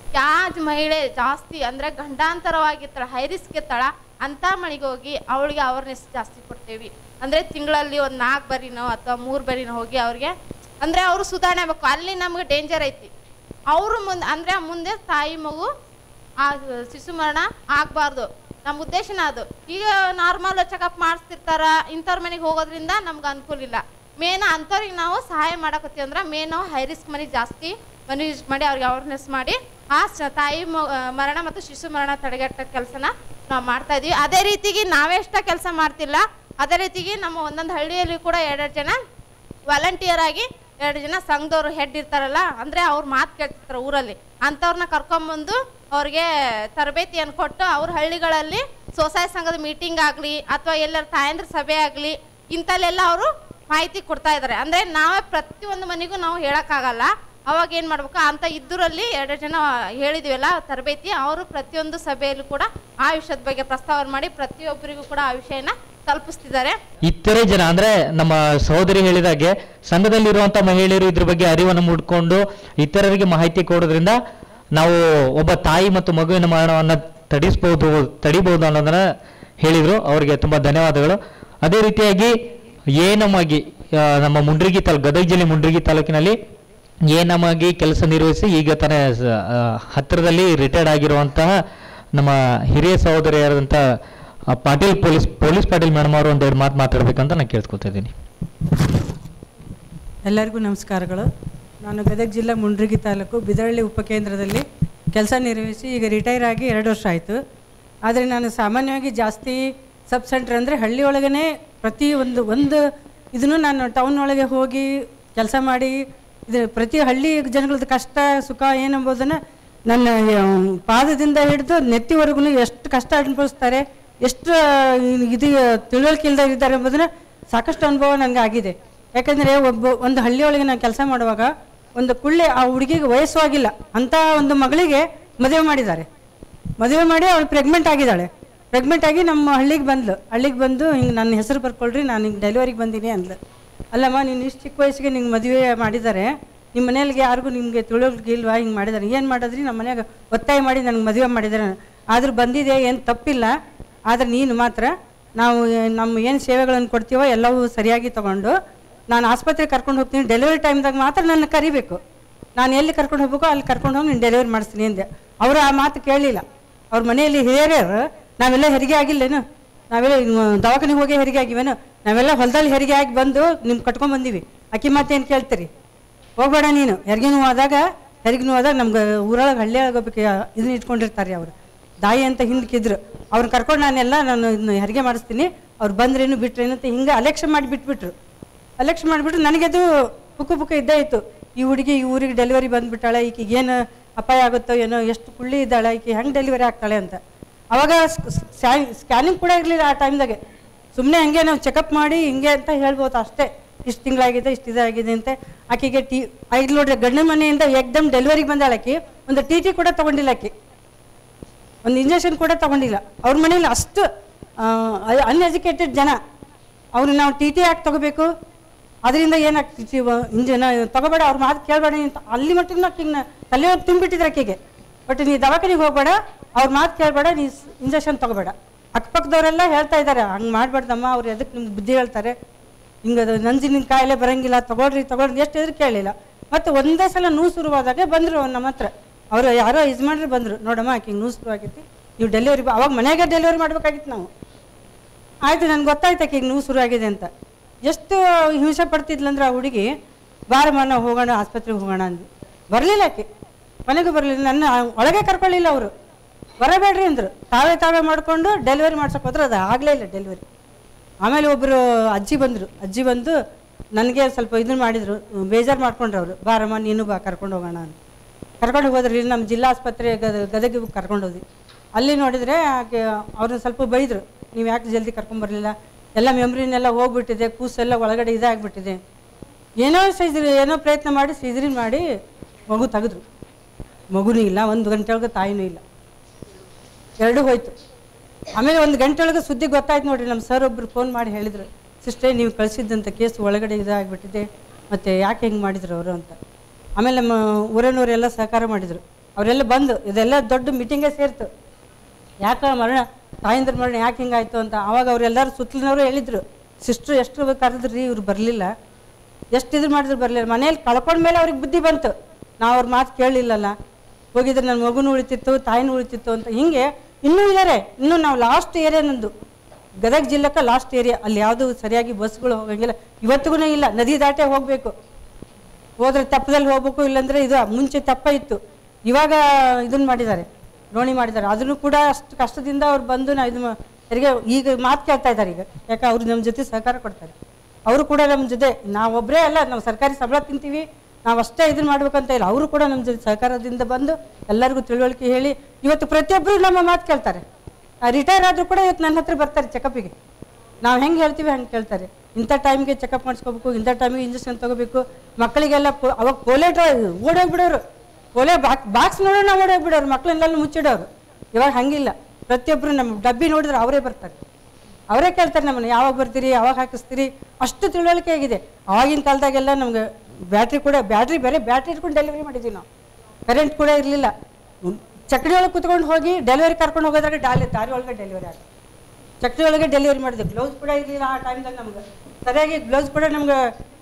ಯಾವ ಮಹಿಳೆ ಜಾಸ್ತಿ ಅಂದರೆ ಗಂಡಾಂತರವಾಗಿರ್ತಾಳೆ ಹೈ ರಿಸ್ಕ್ ಇರ್ತಾಳ ಅಂಥ ಮನೆಗೆ ಹೋಗಿ ಅವಳಿಗೆ ಅವೇರ್ನೆಸ್ ಜಾಸ್ತಿ ಕೊಡ್ತೇವೆ ಅಂದರೆ ತಿಂಗಳಲ್ಲಿ ಒಂದು ನಾಲ್ಕು ಬರಿನೋ ಅಥವಾ ಮೂರು ಬರಿನೋ ಹೋಗಿ ಅವ್ರಿಗೆ ಅಂದರೆ ಅವರು ಸುಧಾರಣೆ ಆಗಬೇಕು ಅಲ್ಲಿ ನಮ್ಗೆ ಡೇಂಜರ್ ಐತಿ ಅವರು ಮುಂದೆ ಅಂದರೆ ಮುಂದೆ ತಾಯಿ ಮಗು ಆ ಶಿಶು ಮರಣ ಆಗಬಾರ್ದು ನಮ್ಮ ಉದ್ದೇಶನ ಅದು ಈಗ ನಾರ್ಮಲ್ ಚೆಕಪ್ ಮಾಡಿಸ್ತಿರ್ತಾರ ಇಂಥವ್ರ ಮನೆಗೆ ಹೋಗೋದ್ರಿಂದ ನಮ್ಗೆ ಅನುಕೂಲ ಇಲ್ಲ ಮೇನ್ ಅಂಥವ್ರಿಗೆ ನಾವು ಸಹಾಯ ಮಾಡಕತ್ತೀವಿ ಅಂದ್ರೆ ಮೇನ್ ನಾವು ಹೈ ರಿಸ್ಕ್ ಮನೆಗೆ ಜಾಸ್ತಿ ಮನೆ ಯೂಸ್ ಮಾಡಿ ಅವ್ರಿಗೆ ಅವೇರ್ನೆಸ್ ಮಾಡಿ ಆ ಸ- ತಾಯಿ ಮ- ಮರಣ ಮತ್ತು ಶಿಶು ಮರಣ ತಡೆಗಟ್ಟ ಕೆಲಸನ ನಾವು ಮಾಡ್ತಾ ಇದೀವಿ ಅದೇ ರೀತಿಗೆ ನಾವೇ ಎಷ್ಟ ಕೆಲಸ ಮಾಡ್ತಿಲ್ಲ ಅದೇ ರೀತಿಗೆ ನಮ್ಮ ಒಂದೊಂದು ಹಳ್ಳಿಯಲ್ಲಿ ಕೂಡ ಎರಡೆರಡು ಜನ ವಾಲಂಟಿಯರ್ ಆಗಿ ಎರಡು ಜನ ಸಂಘದವ್ರು ಹೆಡ್ ಇರ್ತಾರಲ್ಲ ಅಂದರೆ ಅವ್ರ ಮಾತು ಕೇಳ್ತಿರ್ತಾರೆ ಊರಲ್ಲಿ ಅಂಥವ್ರನ್ನ ಕರ್ಕೊಂಬಂದು ಅವ್ರಿಗೆ ತರಬೇತಿಯನ್ನು ಕೊಟ್ಟು ಅವ್ರ ಹಳ್ಳಿಗಳಲ್ಲಿ ಸ್ವಸಹಾಯ ಸಂಘದ ಮೀಟಿಂಗ್ ಆಗಲಿ ಅಥವಾ ಎಲ್ಲರ ತಾಯಂದ್ರ ಸಭೆ ಆಗಲಿ ಇಂಥಲ್ಲೆಲ್ಲ ಅವರು ಮಾಹಿತಿ ಕೊಡ್ತಾ ಇದ್ದಾರೆ ಅಂದರೆ ನಾವೇ ಪ್ರತಿಯೊಂದು ಮನೆಗೂ ನಾವು ಹೇಳೋಕ್ಕಾಗಲ್ಲ ಅವಾಗ ಏನು ಮಾಡ್ಬೇಕು ಅಂತ ಇದ್ದರಲ್ಲಿ ಎರಡು ಜನ ಹೇಳಿದ್ವಲ್ಲ ತರಬೇತಿ ಅವರು ಪ್ರತಿಯೊಂದು ಸಭೆಯಲ್ಲೂ ಕೂಡ ಆ ವಿಷಯದ ಬಗ್ಗೆ ಪ್ರಸ್ತಾವ ಮಾಡಿ ಪ್ರತಿಯೊಬ್ಬರಿಗೂ ಕೂಡ ಆ ವಿಷಯನ ತಲುಪಿಸ್ತಿದ್ದಾರೆ ಇತರೆ ಜನ ಅಂದ್ರೆ ನಮ್ಮ ಸಹೋದರಿ ಹೇಳಿದಾಗೆ ಸಂಘದಲ್ಲಿರುವಂತ ಮಹಿಳೆಯರು ಇದ್ರ ಬಗ್ಗೆ ಅರಿವನ್ನು ಮೂಡ್ಕೊಂಡು ಇತರರಿಗೆ ಮಾಹಿತಿ ಕೊಡೋದ್ರಿಂದ ನಾವು ಒಬ್ಬ ತಾಯಿ ಮತ್ತು ಮಗುವಿನ ಮರಣವನ್ನ ತಡಿಸ್ಬೋದು ತಡಿಬಹುದು ಅನ್ನೋದನ್ನ ಹೇಳಿದ್ರು ಅವರಿಗೆ ತುಂಬಾ ಧನ್ಯವಾದಗಳು ಅದೇ ರೀತಿಯಾಗಿ ಏನಮಾಗಿ ಆ, ನಮ್ಮ ಮುಂಡ್ರಿಗಿ ತಾಲೂಕು ಗದಗ ಜಿಲ್ಲೆ ಮುಂಡ್ರಿಗಿ ತಾಲೂಕಿನಲ್ಲಿ ಏನಮಾಗಿ ಕೆಲಸ ನಿರ್ವಹಿಸಿ ಈಗ ತಾನೇ ಸ- ಆ, ಹತ್ತಿರದಲ್ಲಿ ರಿಟೈರ್ಡ್ ಆಗಿರುವಂತಹ ನಮ್ಮ ಹಿರಿಯ ಸಹೋದರಿಯಾದಂಥ ಆ, Patil police police Patil madam ಅವರು ಒಂದೆರಡು ಮಾತು ಮಾತಾಡ್ಬೇಕಂತ ನಾನು ಕೇಳ್ಕೊತಾ ಇದ್ದೀನಿ ಎಲ್ಲರಿಗೂ ನಮಸ್ಕಾರಗಳು ನಾನು ಗದಗ ಜಿಲ್ಲಾ ಮುಂಡ್ರಿಗಿ ತಾಲೂಕು ಬಿದರಳ್ಳಿ ಉಪಕೇಂದ್ರದಲ್ಲಿ ಕೆಲಸ ನಿರ್ವಹಿಸಿ ಈಗ ರಿಟೈರ್ ಆಗಿ ಎರಡು ವರ್ಷ ಆಯಿತು ಆದರೆ ನಾನು ಸಾಮಾನ್ಯವಾಗಿ ಜಾಸ್ತಿ ಸಬ್ ಸೆಂಟರ್ ಅಂದರೆ ಹಳ್ಳಿ ಒಳಗೇ ಪ್ರತಿ ಒಂದು ಒಂದು ಇದನ್ನು ನಾನು ಟೌನ್ ಒಳಗೆ ಹೋಗಿ ಕೆಲಸ ಮಾಡಿ ಇದು ಪ್ರತಿ ಹಳ್ಳಿ ಜನಗಳದ್ದು ಕಷ್ಟ ಸುಖ ಏನಂಬುದನ್ನು ನನ್ನ ಆ, ಪಾದದಿಂದ ಹಿಡಿದು ನೆತ್ತಿವರೆಗೂ ಎಷ್ಟು ಕಷ್ಟ ಅನುಭವಿಸ್ತಾರೆ ಎಷ್ಟು ಇದು ತಿಳುವಳಿಕೆ ಇಲ್ಲದೆ ಇದ್ದಾರೆ ಎಂಬುದನ್ನು ಸಾಕಷ್ಟು ಅನುಭವ ನನಗೆ ಆಗಿದೆ ಯಾಕಂದರೆ ಒಬ್ಬ ಒಂದು ಹಳ್ಳಿಯೊಳಗೆ ನಾನು ಕೆಲಸ ಮಾಡುವಾಗ ಒಂದು ಕುಳ್ಳಿ ಆ ಹುಡುಗಿಗೆ ವಯಸ್ಸು ಆಗಿಲ್ಲ ಅಂಥ ಒಂದು ಮಗಳಿಗೆ ಮದುವೆ ಮಾಡಿದ್ದಾರೆ ಮದುವೆ ಮಾಡಿ ಅವಳು ಪ್ರೆಗ್ನೆಂಟ್ ಆಗಿದ್ದಾಳೆ ಪ್ರೆಗ್ನೆಂಟ್ ಆಗಿ ನಮ್ಮ ಹಳ್ಳಿಗೆ ಬಂದ್ಲು ಹಳ್ಳಿಗೆ ಬಂದು ಹಿಂಗೆ ನನ್ನ ಹೆಸರು ಬರ್ಕೊಳ್ರಿ ನಾನು ಹಿಂಗೆ ಡೆಲಿವರಿಗೆ ಬಂದೀನಿ ಅಂದ್ಲು ಅಲ್ಲಮ್ಮ ನೀನು ಇಷ್ಟು ಚಿಕ್ಕ ವಯಸ್ಸಿಗೆ ನಿಂಗೆ ಮದುವೆ ಮಾಡಿದ್ದಾರೆ ನಿಮ್ಮ ಮನೆಯಲ್ಲಿಗೆ ಯಾರಿಗೂ ನಿಮಗೆ ತಿಳುವಳಿಕೆ ಇಲ್ವಾ ಹಿಂಗೆ ಮಾಡಿದ್ದಾರೆ ಏನು ಮಾಡಿದ್ರಿ ನಮ್ಮ ಮನ್ಯಾಗ ಒತ್ತಾಯ ಮಾಡಿ ನನಗೆ ಮದುವೆ ಮಾಡಿದ್ದಾರೆ ಆದರೂ ಬಂದಿದೆ ಏನು ತಪ್ಪಿಲ್ಲ ಆದರೆ ನೀನು ಮಾತ್ರ ನಾವು ಏ- ನಮ್ಮ ಏನು ಸೇವೆಗಳನ್ನು ಕೊಡ್ತೀವೋ ಎಲ್ಲವೂ ಸರಿಯಾಗಿ ತಗೊಂಡು ನಾನು ಆಸ್ಪತ್ರೆಗೆ ಕರ್ಕೊಂಡು ಹೋಗ್ತೀನಿ ಡೆಲಿವರಿ ಟೈಮ್ದಾಗ ಮಾತ್ರ ನನ್ನ ಕರಿಬೇಕು ನಾನು ಎಲ್ಲಿ ಕರ್ಕೊಂಡು ಹೋಗ್ಬೇಕೋ ಅಲ್ಲಿ ಕರ್ಕೊಂಡು ಹೋಗಿ ನೀನು ಡೆಲಿವರಿ ಮಾಡಿಸ್ತೀನಿ ಅಂದೆ ಅವರು ಆ ಮಾತು ಕೇಳಲಿಲ್ಲ ಅವ್ರ ಮನೆಯಲ್ಲಿ ಹಿರಿಯರು ನಾವೆಲ್ಲ ಹೆರಿಗೆ ಆಗಿಲ್ಲೇನು ನಾವೆಲ್ಲ ಇನ್ನು ದವಾಖಾನೆಗೆ ಹೋಗಿ ಹೆರಿಗೆ ಆಗಿವೇನು ನಾವೆಲ್ಲ ಹೊಲದಲ್ಲಿ ಹೆರಿಗೆ ಆಗಿ ಬಂದು ನಿಮ್ಗೆ ಕಟ್ಕೊಂಡ್ ಬಂದೀವಿ ಅಕ್ಕಿ ಮಾತೇನು ಕೇಳ್ತೀರಿ ಹೋಗ್ಬೇಡ ನೀನು ಹೆರಿಗೆ ನೋವು ಆದಾಗ ಹೆರಿಗೆ ನೋವು ಆದಾಗ ನಮ್ಗೆ ಊರೊಳಗೆ ಹಳ್ಳಿ ಹೋಗ್ಬೇಕು ಇದನ್ನ ಇಟ್ಕೊಂಡಿರ್ತಾರೆ ಅವರು ದಾಯಿ ಅಂತ ಹಿಂದಕ್ಕಿದ್ರು ಅವ್ರನ್ನ ಕರ್ಕೊಂಡು ನಾನೆಲ್ಲ ನಾನು ಇದನ್ನ ಹೆರಿಗೆ ಮಾಡಿಸ್ತೀನಿ ಅವ್ರು ಬಂದ್ರೇನು ಬಿಟ್ರೇನು ಅಂತ ಹಿಂಗೆ ಅಲೆಕ್ಷ ಮಾಡಿ ಬಿಟ್ಬಿಟ್ರು ಅಲೆಕ್ಷ ಮಾಡಿಬಿಟ್ರು ನನಗದು ಪುಕ್ಕು ಪುಕ್ಕು ಇದ್ದೇ ಇತ್ತು ಈ ಹುಡುಗಿ ಈ ಊರಿಗೆ ಡೆಲಿವರಿ ಬಂದುಬಿಟ್ಟಾಳೆ ಈಕೆಗೆ ಏನು ಅಪಾಯ ಆಗುತ್ತೋ ಏನೋ ಎಷ್ಟು ಕುಳ್ಳಿ ಇದ್ದಾಳೆ ಈಕೆ ಹೆಂಗೆ ಡೆಲಿವರಿ ಆಗ್ತಾಳೆ ಅಂತ ಅವಾಗ ಸ್ಕ್ಯಾನಿಂಗ್ ಕೂಡ ಇರಲಿಲ್ಲ ಆ ಟೈಮ್ದಾಗೆ ಸುಮ್ಮನೆ ಹಂಗೆ ನಾವು ಚೆಕಪ್ ಮಾಡಿ ಹಿಂಗೆ ಅಂತ ಹೇಳ್ಬೋದು ಅಷ್ಟೇ ಇಷ್ಟು ತಿಂಗಳಾಗಿದೆ ಇಷ್ಟು ಇದಾಗಿದೆ ಅಂತ ಆಕೆಗೆ ಟಿ ಐದು ನೋಡ್ರಿ ಗಂಡನ ಮನೆಯಿಂದ ಏಕ್ದಮ್ ಡೆಲಿವರಿಗೆ ಬಂದಾಳೆ ಆಕೆ ಒಂದು ಟಿ ಟಿ ಕೂಡ ತೊಗೊಂಡಿಲ್ಲ ಆಕೆ ಒಂದು ಇಂಜೆಕ್ಷನ್ ಕೂಡ ತಗೊಂಡಿಲ್ಲ ಅವ್ರ ಮನೇಲಿ ಅಷ್ಟು ಅನ್ಎಜುಕೇಟೆಡ್ ಜನ ಅವ್ರು ನಾವು ಟಿ ಟಿ ಯಾಕೆ ತಗೋಬೇಕು ಅದರಿಂದ ಏನಾಗ್ತಿತ್ತು ಇಂಜನ್ ತಗೋಬೇಡ ಅವ್ರ ಮಾತು ಕೇಳಬೇಡ ಅಂತ ಅಲ್ಲಿ ಮಟ್ಟಿಗೆ ಆಕಿಗೆ ತಲೆ ಹೊತ್ತು ತುಂಬಿಟ್ಟಿದ್ರು ಆಕೆಗೆ ಬಟ್ ನೀ ದವಾಖಾನಿಗೆ ಹೋಗ್ಬೇಡ ಅವ್ರ ಮಾತು ಕೇಳಬೇಡ ನೀ ಇಂಜೆಕ್ಷನ್ ತಗೋಬೇಡ ಅಕ್ಕಪಕ್ಕದವರೆಲ್ಲ ಹೇಳ್ತಾ ಇದ್ದಾರೆ ಹಂಗೆ ಮಾಡಬೇಡ್ದಮ್ಮ ಅವ್ರು ಎದಕ್ಕೆ ನಿಮ್ಗೆ ಬುದ್ಧಿ ಹೇಳ್ತಾರೆ ಹಿಂಗೆ ಅದು ನಂಜಿನ ಕಾಯಿಲೆ ಬರಂಗಿಲ್ಲ ತಗೊಳ್ರಿ ತಗೊಳ್ರಿ ಎಷ್ಟು ಎದುರು ಕೇಳಲಿಲ್ಲ ಮತ್ತು ಒಂದೇ ಸಲ ನೋವು ಶುರುವಾದಾಗ ಬಂದರು ನಮ್ಮ ಹತ್ರ ಅವರು ಯಾರೋ ಯಜಮಾನ್ರು ಬಂದರು ನೋಡಮ್ಮ ಆಕೆ ನೋವು ಶುರು ಆಗೈತಿ ನೀವು ಡೆಲಿವರಿ ಅವಾಗ ಮನೆಗೆ ಡೆಲಿವರಿ ಮಾಡ್ಬೇಕಾಗಿತ್ತು ನಾವು ಆಯಿತು ನನಗೆ ಗೊತ್ತಾಯ್ತು ಆಕೆಗೆ ನೋವು ಶುರು ಆಗಿದೆ ಅಂತ ಎಷ್ಟು ಹಿಂಸೆ ಪಡ್ತಿದ್ಲಂದ್ರೆ ಆ ಹುಡುಗಿ ಬಾರಮ್ಮ ನಾವು ಹೋಗೋಣ ಆಸ್ಪತ್ರೆಗೆ ಹೋಗೋಣ ಅಂದ್ವಿ ಬರಲಿಲ್ಲ ಆಕೆ ಮನೆಗೂ ಬರಲಿಲ್ಲ ನನ್ನ ಒಳಗೆ ಕರ್ಕೊಳ್ಳಿಲ್ಲ ಅವರು ಬರಬೇಡ್ರಿ ಅಂದರು ತಾವೇ ತಾವೇ ಮಾಡಿಕೊಂಡು ಡೆಲಿವರಿ ಮಾಡ್ಸಕ್ಕೆ ಹೋದ್ರೆ ಅದು ಆಗಲೇ ಇಲ್ಲ ಡೆಲಿವರಿ ಆಮೇಲೆ ಒಬ್ಬರು ಅಜ್ಜಿ ಬಂದರು ಅಜ್ಜಿ ಬಂದು ನನಗೆ ಸ್ವಲ್ಪ ಇದನ್ನ ಮಾಡಿದರು ಬೇಜಾರು ಮಾಡ್ಕೊಂಡ್ರು ಅವರು ಬಾರಮ್ಮ ನೀನು ಬಾ ಕರ್ಕೊಂಡು ಹೋಗೋಣ ಅಂತ ಕರ್ಕೊಂಡು ಹೋದ್ರಿ ಇಲ್ಲಿ ನಮ್ಮ ಜಿಲ್ಲಾ ಆಸ್ಪತ್ರೆ ಗದ ಗದಗಿಗೆ ಕರ್ಕೊಂಡು ಹೋದ್ವಿ ಅಲ್ಲಿ ನೋಡಿದರೆ ಆಕೆ ಅವ್ರನ್ನ ಸ್ವಲ್ಪ ಬೈದರು ನೀವು ಯಾಕೆ ಜಲ್ದಿ ಕರ್ಕೊಂಬರಲಿಲ್ಲ ಎಲ್ಲ ಮೆಮ್ರಿನೆಲ್ಲ ಹೋಗ್ಬಿಟ್ಟಿದೆ ಕೂಸೆಲ್ಲ ಒಳಗಡೆ ಇದಾಗ್ಬಿಟ್ಟಿದೆ ಏನೋ ಸೈಜ್ರಿ ಏನೋ ಪ್ರಯತ್ನ ಮಾಡಿ ಸಿಜ್ರಿನ್ ಮಾಡಿ ಮಗು ತೆಗೆದ್ರು ಮಗುನೂ ಇಲ್ಲ ಒಂದು ಗಂಟೆ ಒಳಗೆ ತಾಯಿನೂ ಇಲ್ಲ ಎರಡೂ ಹೋಯ್ತು ಆಮೇಲೆ ಒಂದು ಗಂಟೆ ಒಳಗೆ ಸುದ್ದಿ ಗೊತ್ತಾಯ್ತು ನೋಡ್ರಿ ನಮ್ಮ ಸರ್ ಒಬ್ರು ಫೋನ್ ಮಾಡಿ ಹೇಳಿದ್ರು ಸಿಸ್ಟರ್ ನೀವು ಕಳಿಸಿದ್ದಂಥ ಕೇಸ್ ಒಳಗಡೆ ಇದಾಗ್ಬಿಟ್ಟಿದೆ ಮತ್ತು ಯಾಕೆ ಹೆಂಗೆ ಮಾಡಿದ್ರು ಅವರು ಅಂತ ಆಮೇಲೆ ನಮ್ಮ ಊರಿನವರೆಲ್ಲ ಸಹಕಾರ ಮಾಡಿದರು ಅವರೆಲ್ಲ ಬಂದು ಇದೆಲ್ಲ ದೊಡ್ಡ ಮೀಟಿಂಗೇ ಸೇರ್ತು ಯಾಕೆ ಮರಣ ತಾಯಂದ್ರ ಮರಣ ಯಾಕೆ ಹಿಂಗಾಯ್ತು ಅಂತ ಆವಾಗ ಅವರೆಲ್ಲರೂ ಸುತ್ತಲಿನವರು ಹೇಳಿದರು ಸಿಸ್ಟ್ರು ಎಷ್ಟು ಕರೆದ್ರಿ ರೀ ಇವ್ರು ಬರಲಿಲ್ಲ ಎಷ್ಟು ಇದು ಮಾಡಿದ್ರು ಬರಲಿಲ್ಲ ಮನೇಲಿ ಕಳ್ಕೊಂಡ್ಮೇಲೆ ಅವ್ರಿಗೆ ಬುದ್ಧಿ ಬಂತು ನಾವು ಅವ್ರ ಮಾತು ಕೇಳಲಿಲ್ಲಲ್ಲ ಹೋಗಿದ್ರೆ ನನ್ನ ಮಗುನೂ ಉಳಿತಿತ್ತು ತಾಯಿನೂ ಉಳಿತಿತ್ತು ಅಂತ ಹಿಂಗೆ ಇನ್ನೂ ಇದ್ದಾರೆ ಇನ್ನೂ ನಾವು ಲಾಸ್ಟ್ ಏರಿಯಾ ನಂದು ಗದಗ ಜಿಲ್ಲೆಕ್ಕೆ ಲಾಸ್ಟ್ ಏರಿಯಾ ಅಲ್ಲಿ ಯಾವುದು ಸರಿಯಾಗಿ ಬಸ್ಗಳು ಹೋಗಂಗಿಲ್ಲ ಇವತ್ತಿಗೂ ಇಲ್ಲ ನದಿ ದಾಟೆ ಹೋಗಬೇಕು ಹೋದ್ರೆ ತಪ್ಪದಲ್ಲಿ ಹೋಗ್ಬೇಕು ಇಲ್ಲಾಂದ್ರೆ ಇದು ಮುಂಚೆ ತಪ್ಪ ಇತ್ತು ಇವಾಗ ಇದನ್ನ ಮಾಡಿದ್ದಾರೆ ನೋಣಿ ಮಾಡಿದ್ದಾರೆ ಅದನ್ನು ಕೂಡ ಅಷ್ಟು ಕಷ್ಟದಿಂದ ಅವ್ರು ಬಂದು ನಾ ಇದು ಮಾ- ತೆರಿಗೆ ಈಗ ಮಾತು ಕೇಳ್ತಾ ಇದ್ದಾರೆ ಈಗ ಯಾಕೆ ಅವ್ರು ನಮ್ಮ ಜೊತೆ ಸಹಕಾರ ಕೊಡ್ತಾರೆ ಅವರು ಕೂಡ ನಮ್ಮ ಜೊತೆ ನಾವೊಬ್ಬರೇ ಅಲ್ಲ ನಾವು ಸರ್ಕಾರಿ ಸಂಬಳ ತಿಂತೀವಿ ನಾವು ಅಷ್ಟೇ ಇದನ್ನ ಮಾಡ್ಬೇಕಂತ ಇಲ್ಲ ಅವರು ಕೂಡ ನಮ್ಮ ಜೊತೆ ಸಹಕಾರದಿಂದ ಬಂದು ಎಲ್ಲರಿಗೂ ತಿಳುವಳಿಕೆ ಹೇಳಿ ಇವತ್ತು ಪ್ರತಿಯೊಬ್ಬರು ನಮ್ಮ ಮಾತು ಕೇಳ್ತಾರೆ ರಿಟೈರ್ ಆದರೂ ಕೂಡ ಇವತ್ತು ನನ್ನ ಹತ್ರ ಬರ್ತಾರೆ ಚೆಕಪ್ಪಿಗೆ ನಾವು ಹೆಂಗೆ ಹೇಳ್ತೀವಿ ಹಂಗೆ ಕೇಳ್ತಾರೆ ಇಂಥ ಟೈಮ್ಗೆ ಚೆಕಪ್ ಮಾಡಿಸ್ಕೋಬೇಕು ಇಂಥ ಟೈಮಿಗೆ ಇಂಜೆಕ್ಷನ್ ತಗೋಬೇಕು ಮಕ್ಕಳಿಗೆಲ್ಲ ಪೋ- ಅವಾಗ ಪೋಲಿಯೋ ಡ್ರಾ ಓಡೋಗ್ಬಿಡೋರು ಪೋಲಿಯೋ ಬಾಕ್ ಬಾಕ್ಸ್ ನೋಡೋ ನಾವು ಓಡೋಗ್ಬಿಡೋರು ಮಕ್ಕಳನ್ನೆಲ್ಲ ಮುಚ್ಚಿಡೋರು ಇವಾಗ ಹಂಗಿಲ್ಲ ಪ್ರತಿಯೊಬ್ಬರು ನಮ್ಮ ಡಬ್ಬಿ ನೋಡಿದ್ರೆ ಅವರೇ ಬರ್ತಾರೆ ಅವರೇ ಕೇಳ್ತಾರೆ ನಮ್ಮನ್ನು ಯಾವಾಗ ಬರ್ತೀರಿ ಯಾವಾಗ ಹಾಕಿಸ್ತೀರಿ ಅಷ್ಟು ತಿಳುವಳಿಕೆ ಆಗಿದೆ ಆವಾಗಿನ ಕಾಲದಾಗೆಲ್ಲ ನಮ್ಗೆ ಬ್ಯಾಟ್ರಿ ಕೂಡ ಬ್ಯಾಟ್ರಿ ಬೇರೆ ಬ್ಯಾಟ್ರಿ ಇಟ್ಕೊಂಡು ಡೆಲಿವರಿ ಮಾಡಿದ್ದೀವಿ ನಾವು ಕರೆಂಟ್ ಕೂಡ ಇರಲಿಲ್ಲ ಚಕ್ಡಿ ಒಳಗೆ ಕುತ್ಕೊಂಡು ಹೋಗಿ ಡೆಲಿವರಿ ಕರ್ಕೊಂಡು ಹೋಗೋದ್ರಾಗ ಡಾಲಿ ದಾರಿ ಒಳಗೆ ಡೆಲಿವರಿ ಆಗುತ್ತೆ ಚಕ್ರಿ ಒಳಗೆ ಡೆಲಿವರಿ ಮಾಡಿದ್ವಿ ಗ್ಲೌಸ್ ಕೂಡ ಇರಲಿಲ್ಲ ಆ ಟೈಮ್ದಾಗ ನಮ್ಗೆ ಸರಿಯಾಗಿ ಗ್ಲೌಸ್ ಕೂಡ ನಮ್ಗೆ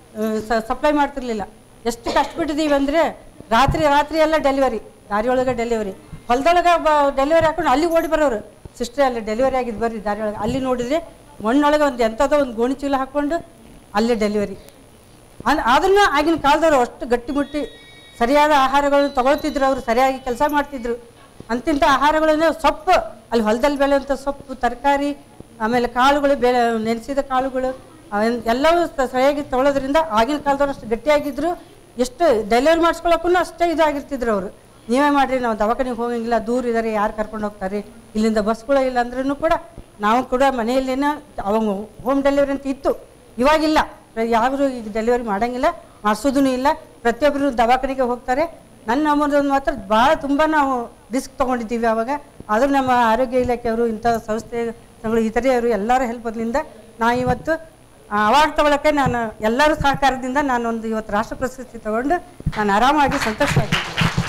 ಸಪ್ಲೈ ಮಾಡ್ತಿರ್ಲಿಲ್ಲ ಎಷ್ಟು ಕಷ್ಟಪಟ್ಟಿದ್ದೀವಿ ಅಂದರೆ ರಾತ್ರಿ ರಾತ್ರಿ ಎಲ್ಲ ಡೆಲಿವರಿ ದಾರಿ ಒಳಗೆ ಡೆಲಿವರಿ ಹೊಲದೊಳಗೆ ಡೆಲಿವರಿ ಹಾಕೊಂಡು ಅಲ್ಲಿ ಓಡಿ ಬರೋರು ಸಿಸ್ಟರ್ ಅಲ್ಲಿ ಡೆಲಿವರಿ ಆಗಿದ್ದು ಬರ್ರಿ ದಾರಿ ಒಳಗೆ ಅಲ್ಲಿ ನೋಡಿದ್ರೆ ಮಣ್ಣೊಳಗೆ ಒಂದು ಎಂಥದೋ ಒಂದು ಗೋಣಿ ಚೀಲ ಹಾಕ್ಕೊಂಡು ಅಲ್ಲೇ ಡೆಲಿವರಿ ಅನ್ ಅದನ್ನು ಆಗಿನ ಕಾಲದವ್ರು ಅಷ್ಟು ಗಟ್ಟಿಮುಟ್ಟಿ ಸರಿಯಾದ ಆಹಾರಗಳನ್ನು ತಗೊಳ್ತಿದ್ರು ಅವರು ಸರಿಯಾಗಿ ಕೆಲಸ ಮಾಡ್ತಿದ್ರು ಅಂತಿಂಥ ಆಹಾರಗಳನ್ನು ಸೊಪ್ಪು ಅಲ್ಲಿ ಹೊಲದಲ್ಲಿ ಬೆಳೆಯುವಂಥ ಸೊಪ್ಪು ತರಕಾರಿ ಆಮೇಲೆ ಕಾಳುಗಳು ಬೆಳೆ ನೆನೆಸಿದ ಕಾಳುಗಳು ಅವನ್- ಎಲ್ಲವೂ ಸ- ಸರಿಯಾಗಿ ತಗೊಳ್ಳೋದ್ರಿಂದ ಆಗಿನ ಕಾಲದವ್ರು ಅಷ್ಟು ಗಟ್ಟಿಯಾಗಿದ್ರು ಎಷ್ಟು ಡೆಲಿವರಿ ಮಾಡಿಸ್ಕೊಳ್ಳೋಕ್ಕೂ ಅಷ್ಟೇ ಇದಾಗಿರ್ತಿದ್ರು ಅವರು ನೀವೇ ಮಾಡಿರಿ ನಾವು ದವಾಖಾನೆಗೆ ಹೋಗಂಗಿಲ್ಲ ದೂರ ಇದ್ದಾರೆ ಯಾರು ಕರ್ಕೊಂಡು ಹೋಗ್ತಾರೆ ಇಲ್ಲಿಂದ ಬಸ್ಗಳು ಇಲ್ಲ ಅಂದ್ರೂ ಕೂಡ ನಾವು ಕೂಡ ಮನೆಯಲ್ಲೇನ ಅವಾಗ ಹೋಮ್ ಡೆಲಿವರಿ ಅಂತ ಇತ್ತು ಇವಾಗಿಲ್ಲ ಯಾರು ಈಗ ಡೆಲಿವರಿ ಮಾಡಂಗಿಲ್ಲ ಮಾಡಿಸೋದೂ ಇಲ್ಲ ಪ್ರತಿಯೊಬ್ಬರು ದವಾಖಾನೆಗೆ ಹೋಗ್ತಾರೆ ನನ್ನ ಅಮ್ಮದೊಂದು ಮಾತ್ರ ಭಾಳ ತುಂಬ ನಾವು ರಿಸ್ಕ್ ತೊಗೊಂಡಿದ್ದೀವಿ ಆವಾಗ ಆದರೂ ನಮ್ಮ ಆರೋಗ್ಯ ಇಲಾಖೆಯವರು ಇಂಥ ಸಂಸ್ಥೆ ಸಂಘಗಳು ಇತರೆಯವರು ಎಲ್ಲರ ಹೆಲ್ಪದಿಂದ ನಾ ಇವತ್ತು ಅವಾರ್ಡ್ ತಗೊಳ್ಳೋಕ್ಕೆ ನಾನು ಎಲ್ಲರ ಸಹಕಾರದಿಂದ ನಾನೊಂದು ಇವತ್ತು ರಾಷ್ಟ್ರ ಪ್ರಶಸ್ತಿ ತಗೊಂಡು ನಾನು ಆರಾಮಾಗಿ ಸಂತೋಷವಾಗಿದ್ದೀನಿ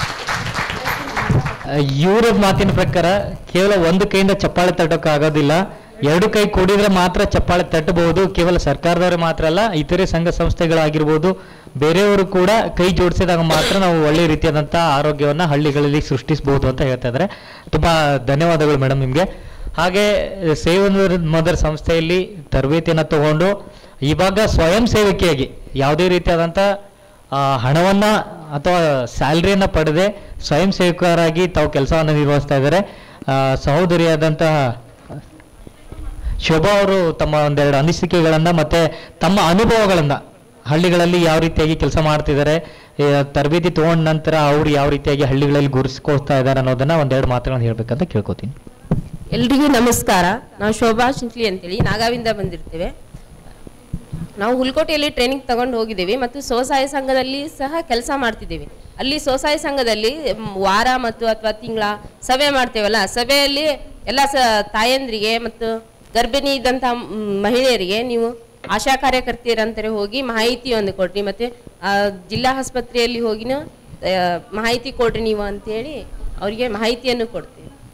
ಇವರ ಮಾತಿನ ಪ್ರಕಾರ ಕೇವಲ ಒಂದು ಕೈಯಿಂದ ಚಪ್ಪಾಳೆ ತಟ್ಟೋಕೆ ಆಗೋದಿಲ್ಲ ಎರಡು ಕೈ ಕೂಡಿದ್ರೆ ಮಾತ್ರ ಚಪ್ಪಾಳೆ ತಟ್ಟಬಹುದು ಕೇವಲ ಸರ್ಕಾರದವರು ಮಾತ್ರ ಅಲ್ಲ ಇತರೆ ಸಂಘ ಸಂಸ್ಥೆಗಳಾಗಿರ್ಬೋದು ಬೇರೆಯವರು ಕೂಡ ಕೈ ಜೋಡಿಸಿದಾಗ ಮಾತ್ರ ನಾವು ಒಳ್ಳೆ ರೀತಿಯಾದಂಥ ಆರೋಗ್ಯವನ್ನ ಹಳ್ಳಿಗಳಲ್ಲಿ ಸೃಷ್ಟಿಸಬಹುದು ಅಂತ ಹೇಳ್ತಾ ಇದ್ದಾರೆ ತುಂಬಾ ಧನ್ಯವಾದಗಳು ಮೇಡಮ್ ನಿಮಗೆ ಹಾಗೆ ಸೇವ್ ಮದರ್ ಸಂಸ್ಥೆಯಲ್ಲಿ ತರಬೇತಿಯನ್ನು ತಗೊಂಡು ಇವಾಗ ಸ್ವಯಂ ಸೇವಕಿಯಾಗಿ ಯಾವುದೇ ರೀತಿಯಾದಂಥ ಆ, ಹಣವನ್ನ ಅಥವಾ ಸ್ಯಾಲ್ರಿಯನ್ನ ಪಡೆದೇ ಸ್ವಯಂ ಸೇವಕರಾಗಿ ತಾವು ಕೆಲಸವನ್ನು ನಿರ್ವಹಿಸ್ತಾ ಇದ್ದಾರೆ ಆ, ಸಹೋದರಿಯಾದಂತಹ ಶೋಭಾ ಅವರು ತಮ್ಮ ಒಂದೆರಡು ಅನಿಸಿಕೆಗಳನ್ನ ಮತ್ತೆ ತಮ್ಮ ಅನುಭವಗಳನ್ನ ಹಳ್ಳಿಗಳಲ್ಲಿ ಯಾವ ರೀತಿಯಾಗಿ ಕೆಲಸ ಮಾಡ್ತಿದ್ದಾರೆ ಏ, ತರಬೇತಿ ತಗೊಂಡ ನಂತರ ಅವ್ರು ಯಾವ ರೀತಿಯಾಗಿ ಹಳ್ಳಿಗಳಲ್ಲಿ ಗುರುಸ್ಕೊಳ್ತಾ ಇದ್ದಾರೆ ಅನ್ನೋದನ್ನ ಒಂದೆರಡು ಮಾತುಗಳನ್ನ ಹೇಳ್ಬೇಕಂತ ಕೇಳ್ಕೊತೀನಿ ಎಲ್ರಿಗೂ ನಮಸ್ಕಾರ ನಾವು ಶೋಭಾ ಶಿಂಕ್ಲಿ ಅಂತೇಳಿ ನಾಗಾವಿಂದ ಬಂದಿರ್ತೇವೆ ನಾವು ಹುಲ್ಕೋಟೆಯಲ್ಲಿ ಟ್ರೈನಿಂಗ್ ತಗೊಂಡು ಹೋಗಿದ್ದೇವೆ ಮತ್ತು ಸ್ವಸಹಾಯ ಸಂಘದಲ್ಲಿ ಸಹ ಕೆಲಸ ಮಾಡ್ತಿದ್ದೇವೆ ಅಲ್ಲಿ ಸ್ವಸಹಾಯ ಸಂಘದಲ್ಲಿ ಮ್, ವಾರ ಮತ್ತು ಅಥವಾ ತಿಂಗಳ ಸಭೆ ಮಾಡ್ತೇವಲ್ಲ ಸಭೆಯಲ್ಲಿ ಎಲ್ಲ ಸ ತಾಯಂದ್ರಿಗೆ ಮತ್ತು ಗರ್ಭಿಣಿ ಇದ್ದಂಥ ಮ್, ಮಹಿಳೆಯರಿಗೆ ನೀವು ಆಶಾ ಕಾರ್ಯಕರ್ತೆಯರಂತಾರೆ ಹೋಗಿ ಮಾಹಿತಿಯನ್ನು ಕೊಡ್ರಿ ಮತ್ತು ಆ, ಜಿಲ್ಲಾ ಆಸ್ಪತ್ರೆಯಲ್ಲಿ ಹೋಗಿನ ಆ, ಮಾಹಿತಿ ಕೊಡ್ರಿ ನೀವು ಅಂತೇಳಿ ಅವರಿಗೆ ಮಾಹಿತಿಯನ್ನು ಕೊಡ್ತೀವಿ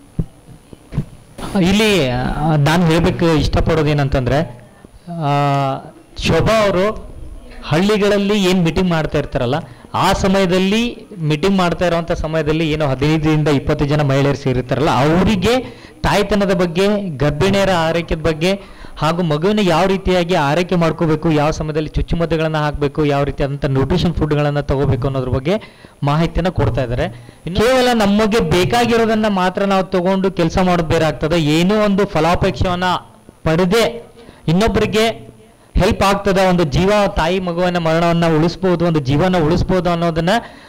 ಇಲ್ಲಿ ನಾನು ಹೇಳಬೇಕು ಇಷ್ಟಪಡೋದು ಏನಂತಂದ್ರೆ ಆ, ಶೋಭಾ ಅವರು ಹಳ್ಳಿಗಳಲ್ಲಿ ಏನು ಮೀಟಿಂಗ್ ಮಾಡ್ತಾ ಇರ್ತಾರಲ್ಲ ಆ ಸಮಯದಲ್ಲಿ ಮೀಟಿಂಗ್ ಮಾಡ್ತಾ ಇರುವಂಥ ಸಮಯದಲ್ಲಿ ಏನೋ ಹದಿನೈದರಿಂದ ಇಪ್ಪತ್ತು ಜನ ಮಹಿಳೆಯರು ಸೇರಿರ್ತಾರಲ್ಲ ಅವರಿಗೆ ತಾಯ್ತನದ ಬಗ್ಗೆ ಗರ್ಭಿಣಿಯರ ಆರೈಕೆದ ಬಗ್ಗೆ ಹಾಗೂ ಮಗುವಿನ ಯಾವ ರೀತಿಯಾಗಿ ಆರೈಕೆ ಮಾಡ್ಕೋಬೇಕು ಯಾವ ಸಮಯದಲ್ಲಿ ಚುಚ್ಚುಮದ್ದುಗಳನ್ನ ಹಾಕಬೇಕು ಯಾವ ರೀತಿಯಾದಂಥ ನ್ಯೂಟ್ರಿಷನ್ ಫುಡ್ಗಳನ್ನ ತಗೋಬೇಕು ಅನ್ನೋದ್ರ ಬಗ್ಗೆ ಮಾಹಿತಿಯನ್ನ ಕೊಡ್ತಾ ಇದ್ದಾರೆ ಇನ್ನು ಕೇವಲ ನಮಗೆ ಬೇಕಾಗಿರೋದನ್ನ ಮಾತ್ರ ನಾವು ತಗೊಂಡು ಕೆಲಸ ಮಾಡೋದು ಬೇರೆ ಆಗ್ತದೆ ಏನೋ ಒಂದು ಫಲಾಪೇಕ್ಷವನ್ನ ಪಡೆದೇ ಇನ್ನೊಬ್ಬರಿಗೆ ಹೆಲ್ಪ್ ಆಗ್ತದ ಒಂದು ಜೀವ ತಾಯಿ ಮಗುವನ್ನ ಮರಣವನ್ನ ಉಳಿಸ್ಬೋದು ಒಂದು ಜೀವನ ಉಳಿಸ್ಬೋದು ಅನ್ನೋದನ್ನ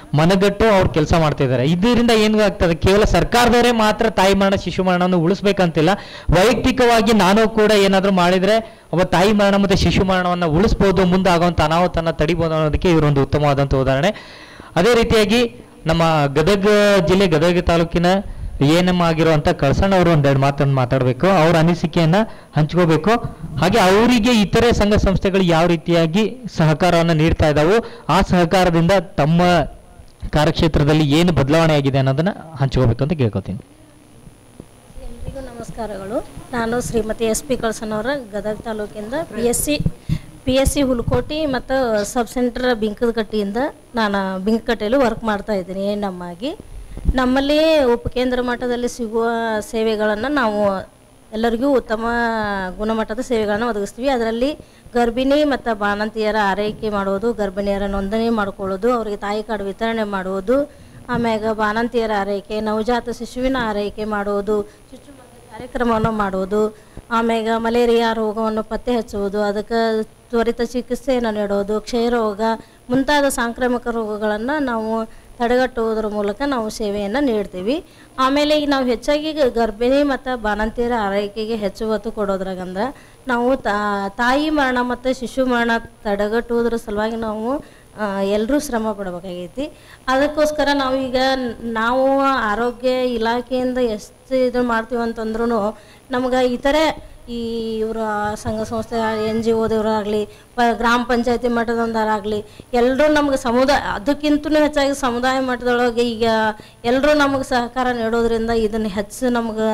ಮನಗಟ್ಟು ಅವ್ರು ಕೆಲಸ ಮಾಡ್ತಿದ್ದಾರೆ ಇದರಿಂದ ಏನು ಆಗ್ತದೆ ಕೇವಲ ಸರ್ಕಾರದವರೇ ಮಾತ್ರ ತಾಯಿ ಮರಣ ಶಿಶು ಮರಣವನ್ನು ಉಳಿಸ್ಬೇಕಂತಿಲ್ಲ ವೈಯಕ್ತಿಕವಾಗಿ ನಾನು ಕೂಡ ಏನಾದರೂ ಮಾಡಿದ್ರೆ ಒಬ್ಬ ತಾಯಿ ಮರಣ ಮತ್ತು ಶಿಶು ಮರಣವನ್ನು ಉಳಿಸ್ಬೋದು ಮುಂದೆ ಆಗುವಂಥ ಅನಾಹುತನ ತಡಿಬೋದು ಅನ್ನೋದಕ್ಕೆ ಇವರೊಂದು ಉತ್ತಮವಾದಂಥ ಉದಾಹರಣೆ ಅದೇ ರೀತಿಯಾಗಿ ನಮ್ಮ ಗದಗ ಜಿಲ್ಲೆ ಗದಗ ತಾಲೂಕಿನ ಎನ್ ಆಗಿರುವಂತ ಕಳ್ಸಣ್ಣ ಅವರು ಒಂದೆರಡು ಮಾತನ್ನು ಮಾತಾಡಬೇಕು ಅವ್ರ ಅನಿಸಿಕೆಯನ್ನ ಹಂಚ್ಕೋಬೇಕು ಹಾಗೆ ಅವರಿಗೆ ಇತರೆ ಸಂಘ ಸಂಸ್ಥೆಗಳು ಯಾವ ರೀತಿಯಾಗಿ ಸಹಕಾರವನ್ನು ನೀಡ್ತಾ ಇದ್ದಾವೋ ಆ ಸಹಕಾರದಿಂದ ತಮ್ಮ ಕಾರ್ಯಕ್ಷೇತ್ರದಲ್ಲಿ ಏನು ಬದಲಾವಣೆ ಆಗಿದೆ ಅನ್ನೋದನ್ನ ಹಂಚ್ಕೋಬೇಕು ಅಂತ ಕೇಳ್ಕೊತೀನಿ ಎಲ್ರಿಗೂ ನಮಸ್ಕಾರಗಳು ನಾನು ಶ್ರೀಮತಿ ಎಸ್ ಪಿ ಕಳ್ಸನವರ ಗದಗ ತಾಲೂಕಿಂದ P S C P S C Hulkoti ಮತ್ತು ಸಬ್ ಸೆಂಟರ್ ಬಿಂಕದಕಟ್ಟಿಯಿಂದ ನಾನು ಬಿಂಕಕಟ್ಟೆಯಲ್ಲಿ ವರ್ಕ್ ಮಾಡ್ತಾ ಇದ್ದೀನಿ ನಮ್ಮಾಗಿ ನಮ್ಮಲ್ಲಿ ಉಪಕೇಂದ್ರ ಮಟ್ಟದಲ್ಲಿ ಸಿಗುವ ಸೇವೆಗಳನ್ನು ನಾವು ಎಲ್ಲರಿಗೂ ಉತ್ತಮ ಗುಣಮಟ್ಟದ ಸೇವೆಗಳನ್ನು ಒದಗಿಸ್ತೀವಿ ಅದರಲ್ಲಿ ಗರ್ಭಿಣಿ ಮತ್ತು ಬಾಣಂತಿಯರ ಆರೈಕೆ ಮಾಡುವುದು ಗರ್ಭಿಣಿಯರ ನೋಂದಣಿ ಮಾಡ್ಕೊಳ್ಳೋದು ಅವರಿಗೆ ತಾಯಿ ಕಾರ್ಡ್ ವಿತರಣೆ ಮಾಡುವುದು ಆಮ್ಯಾಗ ಬಾಣಂತಿಯರ ಆರೈಕೆ ನವಜಾತ ಶಿಶುವಿನ ಆರೈಕೆ ಮಾಡುವುದು ಚುಚ್ಚುಮದ್ದು ಕಾರ್ಯಕ್ರಮವನ್ನು ಮಾಡುವುದು ಆಮ್ಯಾಗ ಮಲೇರಿಯಾ ರೋಗವನ್ನು ಪತ್ತೆ ಹಚ್ಚುವುದು ಅದಕ್ಕೆ ತ್ವರಿತ ಚಿಕಿತ್ಸೆಯನ್ನು ನೀಡೋದು ಕ್ಷಯರೋಗ ಮುಂತಾದ ಸಾಂಕ್ರಾಮಿಕ ರೋಗಗಳನ್ನು ನಾವು ತಡೆಗಟ್ಟುವುದರ ಮೂಲಕ ನಾವು ಸೇವೆಯನ್ನು ನೀಡ್ತೀವಿ ಆಮೇಲೆ ಈಗ ನಾವು ಹೆಚ್ಚಾಗಿ ಗ- ಗರ್ಭಿಣಿ ಮತ್ತು ಬಾಣಂತಿಯರ ಆರೈಕೆಗೆ ಹೆಚ್ಚು ಒತ್ತು ಕೊಡೋದ್ರಾಗಂದ್ರೆ ನಾವು ತಾ- ತಾಯಿ ಮರಣ ಮತ್ತು ಶಿಶು ಮರಣ ತಡೆಗಟ್ಟುವುದರ ಸಲುವಾಗಿ ನಾವು ಎಲ್ಲರೂ ಶ್ರಮ ಪಡಬೇಕಾಗೈತಿ ಅದಕ್ಕೋಸ್ಕರ ನಾವೀಗ ನಾವು ಆರೋಗ್ಯ ಇಲಾಖೆಯಿಂದ ಎಷ್ಟು ಇದು ಮಾಡ್ತೀವಿ ಅಂತಂದ್ರೂ ನಮ್ಗೆ ಇತರೆ ಈ ಇವರ ಸಂಘ ಸಂಸ್ಥೆ ಎನ್ ಜಿ ಓದವರಾಗಲಿ ಪ ಗ್ರಾಮ ಪಂಚಾಯತಿ ಮಟ್ಟದೊಂದರಾಗಲಿ ಎಲ್ಲರೂ ನಮ್ಗೆ ಸಮುದಾಯ ಅದಕ್ಕಿಂತಲೂ ಹೆಚ್ಚಾಗಿ ಸಮುದಾಯ ಮಟ್ಟದೊಳಗೆ ಈಗ ಎಲ್ಲರೂ ನಮಗೆ ಸಹಕಾರ ನೀಡೋದ್ರಿಂದ ಇದನ್ನು ಹೆಚ್ಚು ನಮ್ಗೆ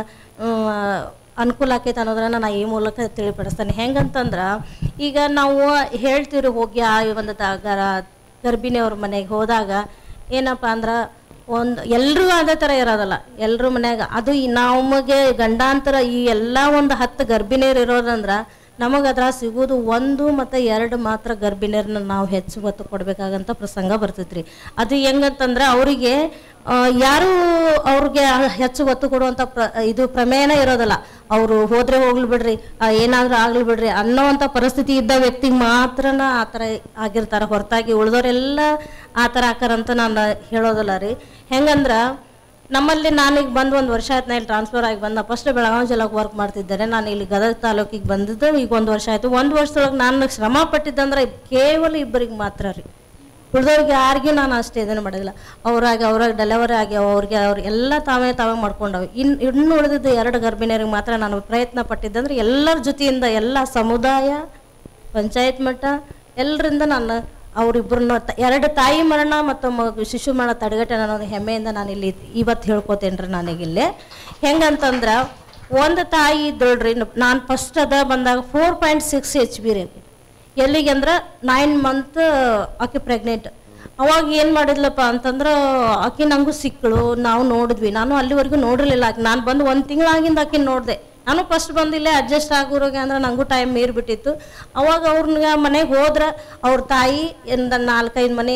ಅನುಕೂಲ ಆಕೈತೆ ಅನ್ನೋದನ್ನ ನಾನು ಈ ಮೂಲಕ ತಿಳಿಪಡಿಸ್ತೇನೆ ಹೆಂಗಂತಂದ್ರೆ ಈಗ ನಾವು ಹೇಳ್ತೀವಿ ಹೋಗಿ ಆ ಒಂದು ತ ಗರ- ಗರ್ಭಿಣಿಯವ್ರ ಮನೆಗೆ ಹೋದಾಗ ಏನಪ್ಪ ಅಂದ್ರೆ ಒಂದು ಎಲ್ಲರೂ ಅದೇ ಥರ ಇರೋದಲ್ಲ ಎಲ್ಲರೂ ಮನ್ಯಾಗ ಅದು ಈ ನಮಗೆ ಗಂಡಾಂತರ ಈ ಎಲ್ಲ ಒಂದು ಹತ್ತು ಗರ್ಭಿಣಿಯರು ಇರೋದಂದ್ರೆ ನಮಗೆ ಅದ್ರ ಸಿಗೋದು ಒಂದು ಮತ್ತು ಎರಡು ಮಾತ್ರ ಗರ್ಭಿಣಿಯರನ್ನ ನಾವು ಹೆಚ್ಚು ಒತ್ತು ಕೊಡಬೇಕಾಗಂತ ಪ್ರಸಂಗ ಬರ್ತೈತ್ರಿ ಅದು ಹೆಂಗಂತಂದ್ರೆ ಅವರಿಗೆ ಯಾರು ಅವ್ರಿಗೆ ಹೆಚ್ಚು ಒತ್ತು ಕೊಡುವಂಥ ಪ್ರ ಇದು ಪ್ರಮೇಯನೇ ಇರೋದಿಲ್ಲ ಅವರು ಹೋದ್ರೆ ಹೋಗ್ಲಿ ಬಿಡ್ರಿ ಆ, ಏನಾದ್ರೂ ಆಗ್ಲಿ ಬಿಡ್ರಿ ಅನ್ನೋವಂಥ ಪರಿಸ್ಥಿತಿ ಇದ್ದ ವ್ಯಕ್ತಿಗೆ ಮಾತ್ರನ ಆ ಥರ ಆಗಿರ್ತಾರೆ ಹೊರತಾಗಿ ಉಳಿದವರೆಲ್ಲ ಆ ಥರ ಆಕಾರಂತ ನಾನು ಹೇಳೋದಿಲ್ಲ ರೀ ಹೆಂಗಂದ್ರೆ ನಮ್ಮಲ್ಲಿ ನಾನೀಗ ಬಂದು ಒಂದು ವರ್ಷ ಆಯ್ತು ನಾ ಇಲ್ಲಿ ಟ್ರಾನ್ಸ್ಫರ್ ಆಗಿ ಬಂದ ಫಸ್ಟ್ ಬೆಳಗಾವಿ ಜಿಲ್ಲಾಗೆ ವರ್ಕ್ ಮಾಡ್ತಿದ್ದಾರೆ ನಾನು ಇಲ್ಲಿ ಗದಗ ತಾಲೂಕಿಗೆ ಬಂದಿದ್ದು ಈಗ ಒಂದು ವರ್ಷ ಆಯಿತು ಒಂದು ವರ್ಷದೊಳಗೆ ನಾನು ಶ್ರಮ ಪಟ್ಟಿದ್ದಂದ್ರೆ ಕೇವಲ ಇಬ್ಬರಿಗೆ ಮಾತ್ರ ರೀ ಉಳಿದವ್ರಿಗೆ ಯಾರಿಗೂ ನಾನು ಅಷ್ಟೇ ಇದನ್ನು ಮಾಡೋದಿಲ್ಲ ಅವ್ರಾಗಿ ಅವ್ರಾಗ ಡೆಲಿವರಿ ಆಗಿ ಅವ್ರಿಗೆ ಅವ್ರು ಎಲ್ಲ ತಾವೇ ತಾವೇ ಮಾಡ್ಕೊಂಡವು ಇನ್ನು ಇನ್ನು ಉಳಿದಿದ್ದು ಎರಡು ಗರ್ಭಿಣಿಯರಿಗೆ ಮಾತ್ರ ನಾನು ಪ್ರಯತ್ನ ಪಟ್ಟಿದ್ದಂದ್ರೆ ಎಲ್ಲರ ಜೊತೆಯಿಂದ ಎಲ್ಲ ಸಮುದಾಯ ಪಂಚಾಯತ್ ಮಟ್ಟ ಎಲ್ಲರಿಂದ ನಾನು ಅವರಿಬ್ಬರನ್ನ ಎರಡು ತಾಯಿ ಮರಣ ಮತ್ತು ಮಗು ಶಿಶು ಮರಣ ತಡೆಗಟ್ಟೆ ಅನ್ನೋದು ಹೆಮ್ಮೆಯಿಂದ ನಾನು ಇಲ್ಲಿ ಇವತ್ತು ಹೇಳ್ಕೊತೇನೆ ರೀ ನನಗಿಲ್ಲೇ ಹೆಂಗಂತಂದ್ರೆ ಒಂದು ತಾಯಿ ಇದ್ದಳ್ರಿ ನಾನು ಫಸ್ಟ್ ಅದ ಬಂದಾಗ four point six H B ರೀ ಎಲ್ಲಿಗೆ ಅಂದ್ರೆ ನೈನ್ ಮಂತ್ ಆಕೆ ಪ್ರೆಗ್ನೆಂಟ್ ಅವಾಗ ಏನು ಮಾಡಿದ್ಲಪ್ಪ ಅಂತಂದ್ರೆ ಆಕೆ ನಂಗೂ ಸಿಕ್ಕಳು ನಾವು ನೋಡಿದ್ವಿ ನಾನು ಅಲ್ಲಿವರೆಗೂ ನೋಡಿರಲಿಲ್ಲ ಆಕೆ ನಾನು ಬಂದು ಒಂದು ತಿಂಗಳಾಗಿಂದ ಆಕೆ ನೋಡಿದೆ ನಾನು ಫಸ್ಟ್ ಬಂದಿಲ್ಲೇ ಅಡ್ಜಸ್ಟ್ ಆಗೋರಿಗೆ ಅಂದ್ರೆ ನನಗೂ ಟೈಮ್ ಮೀರಿಬಿಟ್ಟಿತ್ತು ಅವಾಗ ಅವ್ರನ್ನ ಮನೆಗೆ ಹೋದ್ರೆ ಅವ್ರ ತಾಯಿ ಎಂದ ನಾಲ್ಕೈದು ಮನೆ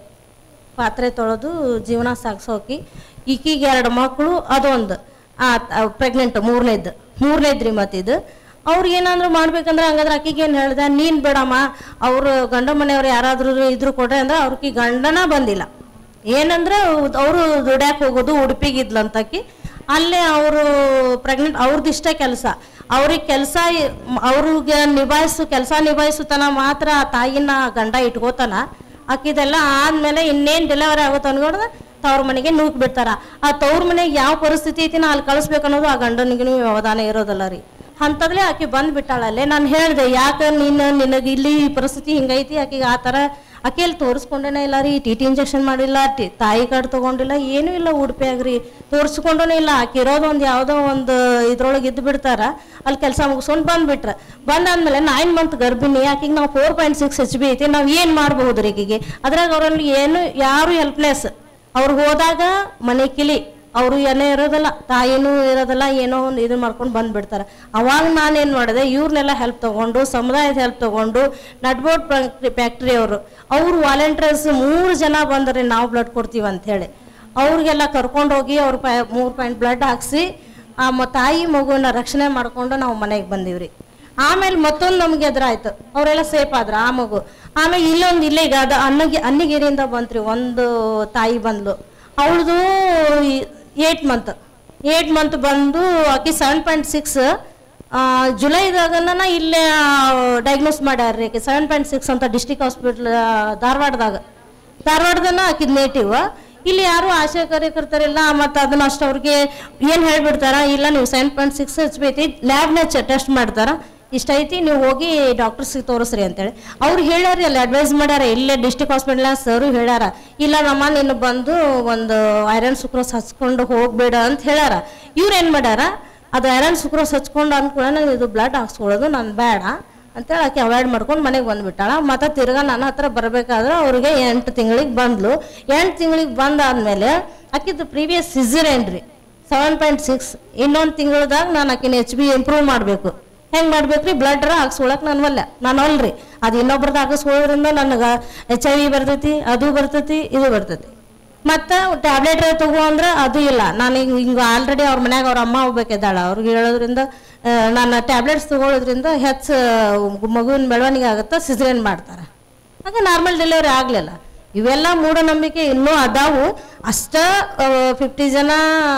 ಪಾತ್ರೆ ತೊಳೆದು ಜೀವನ ಸಾಗಿಸೋಕಿ ಈಕಿಗೆ ಎರಡು ಮಕ್ಕಳು ಅದೊಂದು ಆ ಪ್ರೆಗ್ನೆಂಟ್ ಮೂರನೇದ್ದು ಮೂರನೇದು ರೀ ಮತ್ತಿದು ಅವ್ರು ಏನಾದ್ರು ಮಾಡ್ಬೇಕಂದ್ರೆ ಹಂಗಂದ್ರೆ ಆಕಿಗೆ ಏನು ಹೇಳ್ದೆ ನೀನು ಬೇಡಮ್ಮ ಅವರು ಗಂಡ ಮನೆಯವ್ರು ಯಾರಾದ್ರೂ ಇದ್ರು ಕೊಡ್ರೆ ಅಂದ್ರೆ ಅವ್ರಿಗೆ ಗಂಡನ ಬಂದಿಲ್ಲ ಏನಂದ್ರೆ ಅವರು ದುಡ್ಯಾಕೆ ಹೋಗೋದು ಉಡುಪಿಗಿದ್ಲಂತಾಕಿ ಅಲ್ಲೇ ಅವರು ಪ್ರೆಗ್ನೆಂಟ್ ಅವ್ರದ್ದು ಇಷ್ಟ ಕೆಲಸ ಅವ್ರಿಗೆ ಕೆಲಸ ಅವ್ರಿಗೆ ನಿಭಾಯಿಸು ಕೆಲಸ ನಿಭಾಯಿಸೋ ತನ ಮಾತ್ರ ಆ ತಾಯಿನ ಗಂಡ ಇಟ್ಕೋತಾನ ಆಕಿದೆಲ್ಲ ಆದ್ಮೇಲೆ ಇನ್ನೇನು ಡೆಲಿವರಿ ಆಗುತ್ತೆ ಅನ್ಕೊಂಡ್ರೆ ತವ್ರ ಮನೆಗೆ ನೂಕ್ ಬಿಡ್ತಾರ ಆ ತವ್ರ ಮನೆಗೆ ಯಾವ ಪರಿಸ್ಥಿತಿ ಐತಿ ನಾ ಅಲ್ಲಿ ಕಳಿಸ್ಬೇಕು ಅನ್ನೋದು ಆ ಗಂಡನಿಗೂ ವ್ಯವಧಾನ ಇರೋದಲ್ಲ ರೀ ಅಂಥದ್ಲೆ ಆಕೆ ಬಂದ್ಬಿಟ್ಟಾಳಲ್ಲೇ ನಾನು ಹೇಳಿದೆ ಯಾಕೆ ನೀನು ನಿನಗೆ ಇಲ್ಲಿ ಈ ಪರಿಸ್ಥಿತಿ ಹಿಂಗೈತಿ ಆಕೆಗೆ ಆ ಥರ ಆಕೆ ಅಲ್ಲಿ ತೋರಿಸ್ಕೊಂಡೇನೆ ಇಲ್ಲ ರೀ ಟಿ ಟಿ ಇಂಜೆಕ್ಷನ್ ಮಾಡಿಲ್ಲ ಟಿ ತಾಯಿ ಕಾರ್ಡ್ ತೊಗೊಂಡಿಲ್ಲ ಏನೂ ಇಲ್ಲ ಉಡುಪಿಯಾಗ್ರಿ ತೋರಿಸ್ಕೊಂಡೂ ಇಲ್ಲ ಆಕೆ ಇರೋದು ಒಂದು ಯಾವುದೋ ಒಂದು ಇದ್ರೊಳಗೆ ಇದ್ದು ಬಿಡ್ತಾರ ಅಲ್ಲಿ ಕೆಲಸ ಮುಗಿಸ್ಕೊಂಡು ಬಂದ್ಬಿಟ್ರೆ ಬಂದಾದ್ಮೇಲೆ ನೈನ್ ಮಂತ್ ಗರ್ಭಿಣಿ ಆಕೆಗೆ ನಾವು four point six H B ಐತಿ ನಾವು ಏನು ಮಾಡ್ಬೋದು ರೀ ಈಕೆಗೆ ಅದ್ರಾಗ ಅವರಲ್ಲಿ ಏನು ಯಾರು ಹೆಲ್ಪ್ಲೆಸ್ ಅವ್ರು ಹೋದಾಗ ಮನೆ ಕಿಲಿ ಅವರು ಏನೇ ಇರೋದಿಲ್ಲ ತಾಯಿನೂ ಇರೋದಿಲ್ಲ ಏನೋ ಒಂದು ಇದು ಮಾಡ್ಕೊಂಡು ಬಂದ್ಬಿಡ್ತಾರೆ ಅವಾಗ ನಾನೇನು ಮಾಡಿದೆ ಇವ್ರನ್ನೆಲ್ಲ ಹೆಲ್ಪ್ ತೊಗೊಂಡು ಸಮುದಾಯದ ಹೆಲ್ಪ್ ತೊಗೊಂಡು ನಟ್ಬೋರ್ಡ್ ಫ್ಯಾಕ್ಟ್ರಿ ಅವರು ಅವ್ರು ವಾಲಂಟಿಯರ್ಸ್ ಮೂರು ಜನ ಬಂದರೆ ನಾವು ಬ್ಲಡ್ ಕೊಡ್ತೀವಿ ಅಂತ ಹೇಳಿ ಅವ್ರಿಗೆಲ್ಲ ಕರ್ಕೊಂಡೋಗಿ ಅವ್ರ ಪ ಮೂರು ಪಾಯಿಂಟ್ ಬ್ಲಡ್ ಹಾಕ್ಸಿ ಆ ಮ ತಾಯಿ ಮಗುವನ್ನ ರಕ್ಷಣೆ ಮಾಡಿಕೊಂಡು ನಾವು ಮನೆಗೆ ಬಂದೀವಿ ರೀ ಆಮೇಲೆ ಮತ್ತೊಂದು ನಮ್ಗೆ ಎದುರಾಯ್ತು ಅವರೆಲ್ಲ ಸೇಫ್ ಆದ್ರು ಆ ಮಗು ಆಮೇಲೆ ಇಲ್ಲೊಂದು ಇಲ್ಲೇ ಈಗ ಅದು ಅನ್ನಗಿ ಅನ್ನಗಿರಿಯಿಂದ ಬಂತ್ರಿ ಒಂದು ತಾಯಿ ಬಂದ್ಲು ಅವಳದು ಏಟ್ ಮಂತ್ ಏಟ್ ಮಂತ್ ಬಂದು ಆಕಿ ಸೆವೆನ್ ಪಾಯಿಂಟ್ ಸಿಕ್ಸ್ ಜುಲೈದಾಗನ ಇಲ್ಲೇ ಡಯಾಗ್ನೋಸ್ ಮಾಡ್ಯಾರ್ರಿ ಆಕೆ ಸೆವೆನ್ ಪಾಯಿಂಟ್ ಸಿಕ್ಸ್ ಅಂತ ಡಿಸ್ಟಿಕ್ ಹಾಸ್ಪಿಟ್ಲ್ ಧಾರವಾಡದಾಗ ಧಾರವಾಡದನ್ನ ಆಕಿದ್ ನೇಟಿವ್ ಇಲ್ಲಿ ಯಾರು ಆಶಾ ಕಾರ್ಯಕರ್ತರಿಲ್ಲ ಮತ್ತು ಅದನ್ನ ಅಷ್ಟು ಅವ್ರಿಗೆ ಏನು ಹೇಳ್ಬಿಡ್ತಾರ ಇಲ್ಲ ನೀವು seven point six H B ಐತಿ ಲ್ಯಾಬ್ನ ಟೆಸ್ಟ್ ಮಾಡ್ತಾರ ಇಷ್ಟ ಐತಿ ನೀವು ಹೋಗಿ ಡಾಕ್ಟರ್ಸಿಗೆ ತೋರಿಸ್ರಿ ಅಂತೇಳಿ ಅವ್ರು ಹೇಳ್ಯಾರ ಅಲ್ಲಿ ಅಡ್ವೈಸ್ ಮಾಡ್ಯಾರ ಇಲ್ಲೇ ಡಿಸ್ಟಿಕ್ ಹಾಸ್ಪಿಟಲ್ ಸರು ಹೇಳ್ಯಾರ ಇಲ್ಲ ನಮ್ಮ ನೀನು ಬಂದು ಒಂದು ಐರನ್ ಸುಕ್ರೋಸ್ ಹಚ್ಕೊಂಡು ಹೋಗ್ಬೇಡ ಅಂತ ಹೇಳ್ಯಾರ ಇವ್ರು ಏನು ಮಾಡ್ಯಾರ ಅದು ಐರನ್ ಸುಕ್ರೋಸ್ ಹಚ್ಕೊಂಡು ಅಂದ್ಕೊಳ್ಳೋಣ ಇದು ಬ್ಲಡ್ ಹಾಕ್ಸ್ಕೊಳ್ಳೋದು ನಾನು ಬೇಡ ಅಂತೇಳಿ ಆಕೆ ಅವಾಯ್ಡ್ ಮಾಡ್ಕೊಂಡು ಮನೆಗೆ ಬಂದ್ಬಿಟ್ಟಾಳ ಮತ್ತೆ ತಿರ್ಗಾ ನನ್ನ ಹತ್ರ ಬರಬೇಕಾದ್ರೆ ಅವ್ರಿಗೆ ಎಂಟು ತಿಂಗಳಿಗೆ ಬಂದ್ಲು ಎಂಟು ತಿಂಗಳಿಗೆ ಬಂದಾದ್ಮೇಲೆ ಆಕಿದ್ದು ಪ್ರೀವಿಯಸ್ ಸಿಸರೇನ್ ರೀ ಸೆವೆನ್ ಪಾಯಿಂಟ್ ಸಿಕ್ಸ್ ಇನ್ನೊಂದು ತಿಂಗಳದಾಗ ನಾನು ಆಕಿನ ಎಚ್ ಬಿ ಇಂಪ್ರೂವ್ ಮಾಡಬೇಕು ಹೆಂಗೆ ಮಾಡ್ಬೇಕ್ರಿ ಬ್ಲಡ್ರ ಹಾಕ್ಸ್ಕೊಳಕ್ ನಾನು ಒಲ್ಲೆ ನಾನು ಅಲ್ರಿ ಅದು ಇನ್ನೊಬ್ರದ್ದು ಹಾಕಿಸ್ಕೊಳ್ಳೋದ್ರಿಂದ ನನಗೆ ಎಚ್ ಐ ವಿ ಬರ್ತೈತಿ ಅದು ಬರ್ತೈತಿ ಇದು ಬರ್ತೈತಿ ಮತ್ತು ಟ್ಯಾಬ್ಲೆಟ್ ತಗೋ ಅಂದ್ರೆ ಅದು ಇಲ್ಲ ನಾನು ಈಗ ಹಿಂಗೆ ಆಲ್ರೆಡಿ ಅವ್ರ ಮನ್ಯಾಗ ಅವ್ರ ಅಮ್ಮ ಹೋಗ್ಬೇಕಿದ್ದಾಳ ಅವ್ರಿಗೆ ಹೇಳೋದ್ರಿಂದ ಆ, ನಾನು ಟ್ಯಾಬ್ಲೆಟ್ಸ್ ತಗೊಳ್ಳೋದ್ರಿಂದ ಹೆಚ್ಚು ಮಗುವಿನ ಬೆಳವಣಿಗೆ ಆಗುತ್ತೆ ಸಿಸರೇನ್ ಮಾಡ್ತಾರೆ ಆಗ ನಾರ್ಮಲ್ ಡೆಲಿವರಿ ಆಗಲಿಲ್ಲ ಇವೆಲ್ಲ ಮೂಢನಂಬಿಕೆ ಇನ್ನೂ ಅದಾವು ಅಷ್ಟ ಫಿಫ್ಟಿ ಜನ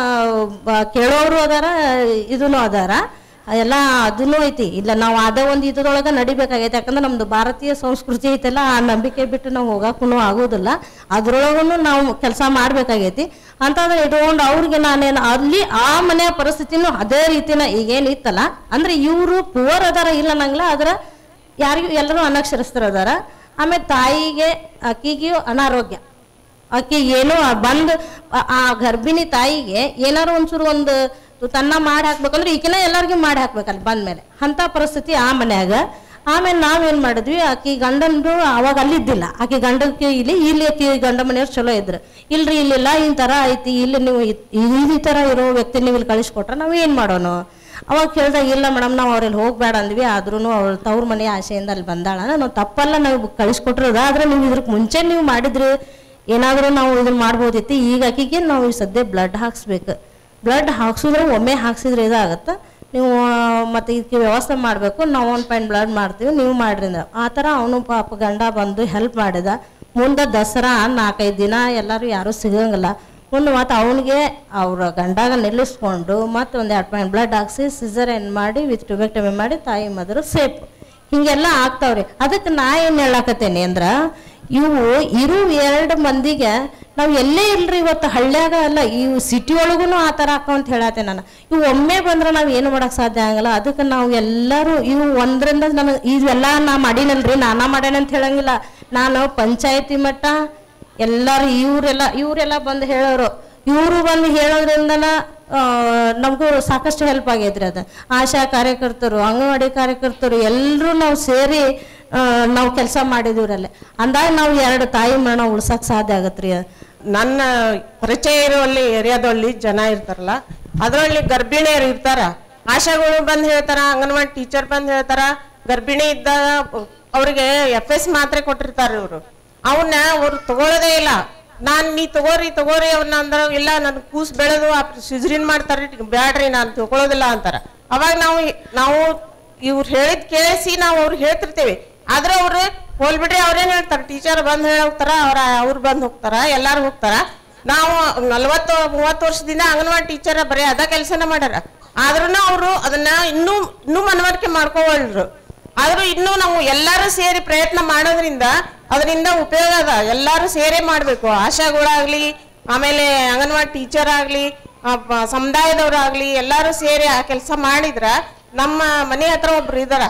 ಬ- ಕೇಳೋರು ಅದಾರ ಇದೂ ಅದಾರ ಎಲ್ಲ ಅದನ್ನೂ ಐತಿ ಇಲ್ಲ ನಾವು ಅದೇ ಒಂದು ಇದ್ರೊಳಗೆ ನಡಿಬೇಕಾಗೈತೆ ಯಾಕಂದ್ರೆ ನಮ್ದು ಭಾರತೀಯ ಸಂಸ್ಕೃತಿ ಐತಲ್ಲ ಆ ನಂಬಿಕೆ ಬಿಟ್ಟು ನಾವು ಹೋಗಕ್ಕೂ ಆಗೋದಿಲ್ಲ ಅದ್ರೊಳಗೂ ನಾವು ಕೆಲಸ ಮಾಡಬೇಕಾಗೈತಿ ಅಂತಂದ್ರೆ ಇಟ್ಕೊಂಡು ಅವ್ರಿಗೆ ನಾನೇನು ಅಲ್ಲಿ ಆ ಮನೆಯ ಪರಿಸ್ಥಿತಿನೂ ಅದೇ ರೀತಿನ ಈಗೇನು ಇತ್ತಲ್ಲ ಅಂದ್ರೆ ಇವರು ಪುವರ್ ಅದಾರ ಇಲ್ಲ ನಂಗ್ಲ ಆದ್ರೆ ಯಾರಿಗೂ ಎಲ್ಲರೂ ಅನಕ್ಷರಸ್ಥರು ಅದಾರ ಆಮೇಲೆ ತಾಯಿಗೆ ಅಕ್ಕಿಗೂ ಅನಾರೋಗ್ಯ ಆಕೆ ಏನೋ ಬಂದು ಆ- ಆ ಗರ್ಭಿಣಿ ತಾಯಿಗೆ ಏನಾರು ಒಂಚೂರು ಒಂದು ತನ್ನ ಮಾಡಿ ಹಾಕ್ಬೇಕಂದ್ರೆ ಈಕಿನ ಎಲ್ಲರಿಗೂ ಮಾಡಿ ಹಾಕ್ಬೇಕಲ್ಲಿ ಬಂದ್ಮೇಲೆ ಅಂಥ ಪರಿಸ್ಥಿತಿ ಆ ಮನ್ಯಾಗ ಆಮೇಲೆ ನಾವೇನು ಮಾಡಿದ್ವಿ ಆಕಿ ಗಂಡಂದು ಅವಾಗ ಅಲ್ಲಿದ್ದಿಲ್ಲ ಆಕೆ ಗಂಡಕ್ಕೆ ಇಲ್ಲಿ ಇಲ್ಲಿ ಆಕಿ ಗಂಡ ಮನೆಯವ್ರು ಚಲೋ ಇದ್ರು ಇಲ್ರಿ ಇಲ್ಲಿಲ್ಲ ಈ ಥರ ಐತಿ ಇಲ್ಲಿ ನೀವು ಇ- ಈ ಥರ ಇರೋ ವ್ಯಕ್ತಿ ನೀವು ಇಲ್ಲಿ ಕಳಿಸ್ಕೊಟ್ರೆ ನಾವು ಏನು ಮಾಡೋಣ ಅವಾಗ ಕೇಳ್ದಾಗ ಇಲ್ಲ ಮೇಡಮ್ ನಾವು ಅವ್ರಲ್ಲಿ ಹೋಗ್ಬೇಡ ಅಂದ್ವಿ ಆದ್ರೂ ಅವ್ರ ತವ್ರ ಮನೆ ಆಸೆಯಿಂದ ಅಲ್ಲಿ ಬಂದಾಳ ನಾವು ತಪ್ಪಲ್ಲ ನಾವು ಕಳಿಸ್ಕೊಟ್ರದ ಆದ್ರೆ ನೀವು ಇದ್ರಕ್ಕೆ ಮುಂಚೆ ನೀವು ಮಾಡಿದ್ರಿ ಏನಾದರೂ ನಾವು ಇದನ್ನ ಮಾಡ್ಬೋದಿತ್ತು ಈಗ ಆಕಿಗೆ ನಾವು ಈ ಸದ್ಯ ಬ್ಲಡ್ ಹಾಕ್ಸ್ಬೇಕು ಬ್ಲಡ್ ಹಾಕ್ಸಿದ್ರೆ ಒಮ್ಮೆ ಹಾಕ್ಸಿದ್ರೆ ಇದಾಗತ್ತೆ ನೀವು ಮತ್ತೆ ಇದಕ್ಕೆ ವ್ಯವಸ್ಥೆ ಮಾಡಬೇಕು ನಾವು ಒಂದು ಪಾಯಿಂಟ್ ಬ್ಲಡ್ ಮಾಡ್ತೀವಿ ನೀವು ಮಾಡ್ರಿ ಅಂದ ಆ ಥರ ಅವನು ಪಾಪ ಗಂಡ ಬಂದು ಹೆಲ್ಪ್ ಮಾಡಿದ ಮುಂದೆ ದಸರಾ ನಾಲ್ಕೈದು ದಿನ ಎಲ್ಲರೂ ಯಾರೂ ಸಿಗಂಗಿಲ್ಲ ಮುಂದೆ ಮತ್ತು ಅವನಿಗೆ ಅವ್ರ ಗಂಡಾಗ ನಿಲ್ಲಿಸ್ಕೊಂಡು ಮತ್ತೆ ಒಂದು ಎರಡು ಪಾಯಿಂಟ್ ಬ್ಲಡ್ ಹಾಕ್ಸಿ ಸಿಸರೇನ್ ಮಾಡಿ ವಿತ್ ಟ್ಯೂಬೆಕ್ಟಮಿ ಮಾಡಿ ತಾಯಿ ಮದರು ಸೇಫ್ ಹಿಂಗೆಲ್ಲ ಆಗ್ತಾವ್ರಿ ಅದಕ್ಕೆ ನಾ ಏನು ಹೇಳಕತ್ತೇನೆ ಅಂದ್ರೆ ಇವು ಇರು ಎರಡು ಮಂದಿಗೆ ನಾವು ಎಲ್ಲೇ ಇಲ್ರಿ ಇವತ್ತು ಹಳ್ಳ್ಯಾಗ ಅಲ್ಲ ಇವು ಸಿಟಿ ಒಳಗೂ ಆ ಥರ ಹಾಕೋ ಅಂತ ಹೇಳತ್ತೆ ನಾನು ಇವು ಒಮ್ಮೆ ಬಂದ್ರೆ ನಾವು ಏನು ಮಾಡಕ್ ಸಾಧ್ಯ ಆಗಲ್ಲ ಅದಕ್ಕೆ ನಾವು ಎಲ್ಲರೂ ಇವು ಒಂದರಿಂದ ನನಗೆ ಇವೆಲ್ಲ ನಾ ಮಾಡೀನಲ್ರಿ ನಾನಾ ಮಾಡ್ಯಾನ ಅಂತ ಹೇಳಂಗಿಲ್ಲ ನಾನು ಪಂಚಾಯತಿ ಮಟ್ಟ ಎಲ್ಲರೂ ಇವರೆಲ್ಲ ಇವರೆಲ್ಲ ಬಂದು ಹೇಳೋರು ಇವರು ಬಂದು ಹೇಳೋದ್ರಿಂದನ ಆ, ನಮಗೂ ಸಾಕಷ್ಟು ಹೆಲ್ಪ್ ಆಗೈತ್ರಿ ಅದು ಆಶಾ ಕಾರ್ಯಕರ್ತರು ಅಂಗನವಾಡಿ ಕಾರ್ಯಕರ್ತರು ಎಲ್ಲರೂ ನಾವು ಸೇರಿ ಆ, ನಾವು ಕೆಲಸ ಮಾಡಿದಿವ್ರಲ್ಲೇ ಅಂದಾಗ ನಾವು ಎರಡು ತಾಯಿ ಮರಣ ಉಳ್ಸಕ್ ಸಾಧ್ಯ ಆಗತ್ರಿ ನನ್ನ ಪರಿಚಯ ಇರುವಲ್ಲಿ ಏರಿಯಾದಲ್ಲಿ ಜನ ಇರ್ತಾರಲ್ಲ ಅದರಲ್ಲಿ ಗರ್ಭಿಣಿಯರು ಇರ್ತಾರ ಆಶಾಗಳು ಬಂದ್ ಹೇಳ್ತಾರ ಅಂಗನವಾಡಿ ಟೀಚರ್ ಬಂದ್ ಹೇಳ್ತಾರ ಗರ್ಭಿಣಿ ಇದ್ದಾಗ ಅವ್ರಿಗೆ ಎಫ್ ಎಸ್ ಮಾತ್ರೆ ಕೊಟ್ಟಿರ್ತಾರ ಇವರು ಅವನ್ನ ಅವ್ರು ತಗೊಳ್ಳೋದೇ ಇಲ್ಲ ನಾನ್ ನೀ ತಗೋರಿ ತಗೋರಿ ಅವನ್ನ ಅಂದ್ರ ಇಲ್ಲ ನನ್ ಕೂಸ್ ಬೆಳೆದು ಸಿಜರಿನ್ ಮಾಡ್ತಾರ್ರಿ ಬ್ಯಾಡ್ರಿ ನಾನು ತಗೊಳ್ಳೋದಿಲ್ಲ ಅಂತಾರ ಅವಾಗ ನಾವು ನಾವು ಇವ್ರು ಹೇಳಿದ್ ಕೇಳಿಸಿ ನಾವು ಅವ್ರಿಗೆ ಹೇಳ್ತಿರ್ತೇವೆ ಆದ್ರೆ ಅವ್ರು ಹೋಲ್ಬಿಡ್ರಿ ಅವ್ರೇನ್ ಹೇಳ್ತಾರ ಟೀಚರ್ ಬಂದ್ ಹೇಳಿ ಹೋಗ್ತಾರ ಅವ್ರ ಅವ್ರು ಬಂದ್ ಹೋಗ್ತಾರ ಎಲ್ಲಾರು ಹೋಗ್ತಾರ ನಾವು ನಲ್ವತ್ತು ಮೂವತ್ತು ವರ್ಷದಿಂದ ಅಂಗನವಾಡಿ ಟೀಚರ್ ಬರೀ ಅದ ಕೆಲಸನ ಮಾಡ್ಯಾರ ಆದ್ರೂ ಅವರು ಅದನ್ನ ಇನ್ನೂ ಇನ್ನೂ ಮನವರಿಕೆ ಮಾಡ್ಕೋವಲ್ರು ಆದ್ರೂ ಇನ್ನೂ ನಾವು ಎಲ್ಲರೂ ಸೇರಿ ಪ್ರಯತ್ನ ಮಾಡೋದ್ರಿಂದ ಅದರಿಂದ ಉಪಯೋಗ ಅದ ಎಲ್ಲರೂ ಸೇರೇ ಮಾಡ್ಬೇಕು ಆಶಾಗಳಾಗ್ಲಿ ಆಮೇಲೆ ಅಂಗನವಾಡಿ ಟೀಚರ್ ಆಗ್ಲಿ ಆ, ಪ- ಸಮುದಾಯದವ್ರಾಗ್ಲಿ ಎಲ್ಲರೂ ಸೇರಿ ಆ ಕೆಲಸ ಮಾಡಿದ್ರ ನಮ್ಮ ಮನೆ ಹತ್ರ ಒಬ್ರು ಇದಾರ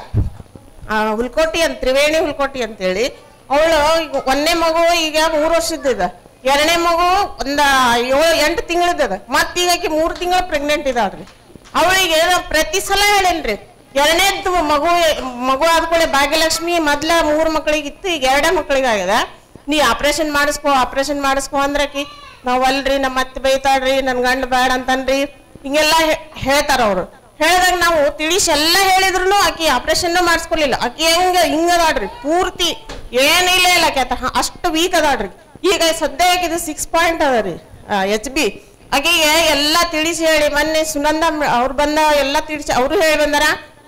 ಆ, ಹುಲ್ಕೋಟಿ ಅಂತ ತ್ರಿವೇಣಿ ಹುಲ್ಕೋಟಿ ಅಂತೇಳಿ ಅವಳು ಈಗ ಒಂದನೇ ಮಗು ಈಗ ಮೂರು ವರ್ಷದ ಎರಡನೇ ಮಗು ಒಂದ ಏಳು ಎಂಟು ತಿಂಗಳದ ಮತ್ತೀಗ ಆಕಿ ಮೂರು ತಿಂಗಳು ಪ್ರೆಗ್ನೆಂಟ್ ಇದಾಳ್ರಿ ಅವಳಿಗೆ ನಾ ಪ್ರತಿ ಸಲ ಹೇಳೇನ್ರಿ ಎರಡನೇದ್ದು ಮಗು ಮಗು ಆದ್ಕೊಳ್ಳೆ ಭಾಗ್ಯಲಕ್ಷ್ಮಿ ಮೊದ್ಲ ಮೂರು ಮಕ್ಕಳಿಗಿತ್ತು ಈಗ ಎರಡೇ ಮಕ್ಕಳಿಗೆ ಆಗ್ಯದ ನೀ ಆಪರೇಷನ್ ಮಾಡಿಸ್ಕೋ ಆಪರೇಷನ್ ಮಾಡಿಸ್ಕೋ ಅಂದ್ರೆ ಆಕಿ ನಾವ್ ಅಲ್ರಿ ನಮ್ಮ ಅತ್ತೆ ಬೈತಾಳ್ರಿ ನನ್ ಗಂಡ ಬೇಡ ಅಂತನ್ರಿ ಹಿಂಗೆಲ್ಲ ಹೇ- ಹೇಳ್ತಾರ ಅವ್ರು ಹೇಳ್ದಾಗ ನಾವು ತಿಳಿಸಿ ಎಲ್ಲ ಹೇಳಿದ್ರು ಆಕಿ ಆಪರೇಷನ್ ಮಾಡಿಸ್ಕೊಲಿಲ್ಲ ಆಕಿ ಹೆಂಗ ಹಿಂಗದಾಡ್ರಿ ಪೂರ್ತಿ ಏನಿಲ್ಲ ಇಲ್ಲ ಆಕಿ ಆತ ಅಷ್ಟು ವೀಕ್ ಅದಾಡ್ರಿ ಈಗ ಸದ್ಯ ಆಕಿದು ಸಿಕ್ಸ್ ಪಾಯಿಂಟ್ ಅದ ರೀ ಎಚ್ ಬಿ ಆಕೆಗೆ ಎಲ್ಲ ತಿಳಿಸಿ ಹೇಳಿ ಮೊನ್ನೆ ಸುನಂದ ಅವ್ರು ಬಂದ ಎಲ್ಲ ತಿಳಿಸಿ ಅವರು ಹೇಳಿ ಬಂದಾರ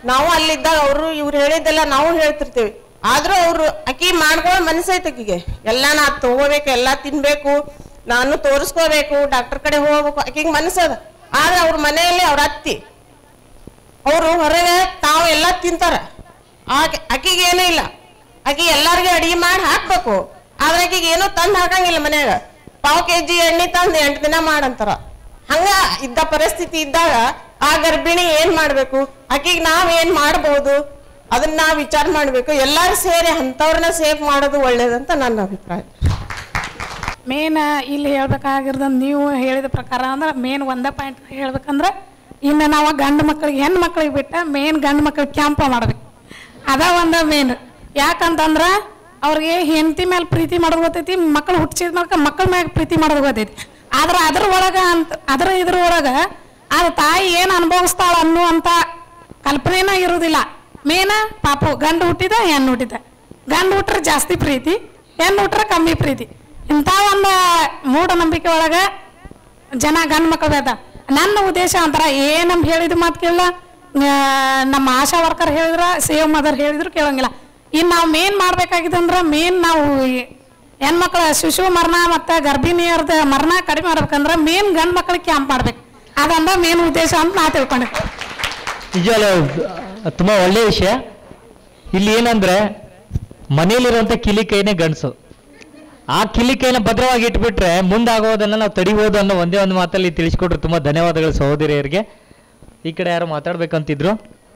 ನಾವು ಅಲ್ಲಿದ್ದಾಗ ಅವರು ಇವ್ರು ಹೇಳಿದ್ದೆಲ್ಲ ನಾವು ಹೇಳ್ತಿರ್ತೀವಿ ಆದ್ರೂ ಅವ್ರು ಅಕ್ಕಿ ಮಾಡ್ಕೊಳ್ಳೋ ಮನಸ್ಸೈತೆ ಆಕಿಗೆ ಎಲ್ಲ ನಾ ತಗೋಬೇಕು ಎಲ್ಲ ತಿನ್ಬೇಕು ನಾನು ತೋರಿಸ್ಕೋಬೇಕು ಡಾಕ್ಟರ್ ಕಡೆ ಹೋಗ್ಬೇಕು ಆಕಿಗೆ ಮನಸ್ಸದ ಆದ್ರೆ ಅವ್ರ ಮನೆಯಲ್ಲಿ ಅವ್ರ ಅತ್ತಿ ಅವರು ಹೊರಗೆ ತಾವು ಎಲ್ಲ ತಿಂತಾರ ಆಕೆ ಆಕಿಗೆ ಏನೂ ಇಲ್ಲ ಆಕಿ ಎಲ್ಲಾರ್ಗೂ ಅಡಿಗೆ ಮಾಡಿ ಹಾಕ್ಬೇಕು ಆದ್ರೆ ಆಕಿಗೆ ಏನೂ ತಂದು ಹಾಕಂಗಿಲ್ಲ ಮನ್ಯಾಗ ಪಾವ್ ಕೆ ಜಿ ಎಣ್ಣೆ ತಂದು ಎಂಟು ದಿನ ಮಾಡಂತಾರ ಹಂಗ ಇದ್ದ ಪರಿಸ್ಥಿತಿ ಇದ್ದಾಗ ಆ ಗರ್ಭಿಣಿ ಏನ್ ಮಾಡ್ಬೇಕು ಆಕಿಗೆ ನಾವ್ ಏನ್ ಮಾಡ್ಬೋದು ಅದನ್ನ ನಾವ್ ವಿಚಾರ ಮಾಡ್ಬೇಕು ಎಲ್ಲಾರು ಸೇರಿ ಅಂತವ್ರನ್ನ ಸೇಫ್ ಮಾಡೋದು ಒಳ್ಳೇದಂತ ನನ್ನ ಅಭಿಪ್ರಾಯ ಮೇನ್ ಇಲ್ಲಿ ಹೇಳ್ಬೇಕಾಗಿರೋದು ನೀವು ಹೇಳಿದ ಪ್ರಕಾರ ಅಂದ್ರೆ ಮೇನ್ ಒಂದೇ ಪಾಯಿಂಟ್ ಹೇಳ್ಬೇಕಂದ್ರೆ ಇನ್ನು ನಾವು ಗಂಡು ಮಕ್ಕಳಿಗೆ ಹೆಣ್ಣು ಮಕ್ಕಳಿಗೆ ಬಿಟ್ಟ ಮೇನ್ ಗಂಡು ಮಕ್ಕಳಿಗೆ ಕ್ಯಾಂಪ ಮಾಡ್ಬೇಕು ಅದ ಒಂದು ಮೇನ್ ಯಾಕಂತಂದ್ರೆ ಅವ್ರಿಗೆ ಹೆಂಡತಿ ಮೇಲೆ ಪ್ರೀತಿ ಮಾಡೋದು ಗೊತ್ತೈತಿ ಮಕ್ಕಳು ಹುಟ್ಟಿಸಿದ ಮೇಲೆ ಮಕ್ಕಳ ಮ್ಯಾಗ ಪ್ರೀತಿ ಮಾಡೋದು ಗೊತ್ತೈತಿ ಆದ್ರೆ ಅದ್ರ ಒಳಗೆ ಅಂತ ಅದ್ರ ಇದ್ರ ಒಳಗೆ ಆ ತಾಯಿ ಏನು ಅನುಭವಿಸ್ತಾಳ ಅನ್ನುವಂಥ ಕಲ್ಪನೆನ ಇರುವುದಿಲ್ಲ ಮೇನ ಪಾಪು ಗಂಡು ಹುಟ್ಟಿದ ಹೆಣ್ಣು ಹುಟ್ಟಿದ ಗಂಡು ಹುಟ್ರೆ ಜಾಸ್ತಿ ಪ್ರೀತಿ ಹೆಣ್ಣು ಹುಟ್ರೆ ಕಮ್ಮಿ ಪ್ರೀತಿ ಇಂಥ ಒಂದು ಮೂಢನಂಬಿಕೆ ಒಳಗೆ ಜನ ಗಂಡು ಮಕ್ಕಳು ಬೇದ ನನ್ನ ಉದ್ದೇಶ ಅಂತಾರ ಏನಂತ ಹೇಳಿದ ಮಾತು ಕೇಳಲ್ಲ ಆ, ನಮ್ಮ ಆಶಾ ವರ್ಕರ್ ಹೇಳಿದ್ರ ಸೇವ್ ಮದರ್ ಹೇಳಿದ್ರು ಕೇಳಂಗಿಲ್ಲ ಇನ್ನು ನಾವು ಮೇನ್ ಮಾಡ್ಬೇಕಾಗಿದೆ ಅಂದ್ರೆ ಮೇನ್ ನಾವು ಈ ಹೆಣ್ಮಕ್ಳ ಶಿಶು ಮರಣ ಮತ್ತು ಗರ್ಭಿಣಿಯರ್ದ ಮರಣ ಕಡಿಮೆ ಮಾಡ್ಬೇಕಂದ್ರೆ ಮೇನ್ ಗಂಡು ಮಕ್ಕಳಿಗೆ ಕ್ಯಾಂಪ್ ಮಾಡ್ಬೇಕು ಅದಂದ ಮೇನ್ ಉದ್ದೇಶ ಅಂತ ನಾ ತಿಳ್ಕೊಂಡೆ ನಿಜವಲ್ಲ ತುಂಬಾ ಒಳ್ಳೆಯ ವಿಷಯ ಇಲ್ಲಿ ಏನಂದ್ರೆ ಮನೆಯಲ್ಲಿರುವಂತ ಕಿಲಿಕೈನೇ ಗಂಡಸು ಆ ಕಿಲಿಕೈನ ಭದ್ರವಾಗಿ ಇಟ್ಬಿಟ್ರೆ ಮುಂದಾಗೋದನ್ನ ನಾವು ತಡಿಬೋದು ಅನ್ನೋ ಒಂದೇ ಒಂದು ಮಾತಲ್ಲಿ ತಿಳಿಸ್ಕೊಟ್ರು ತುಂಬಾ ಧನ್ಯವಾದಗಳು ಸಹೋದರಿಯರಿಗೆ ಈ ಕಡೆ ಯಾರು ಮಾತಾಡ್ಬೇಕಂತಿದ್ರು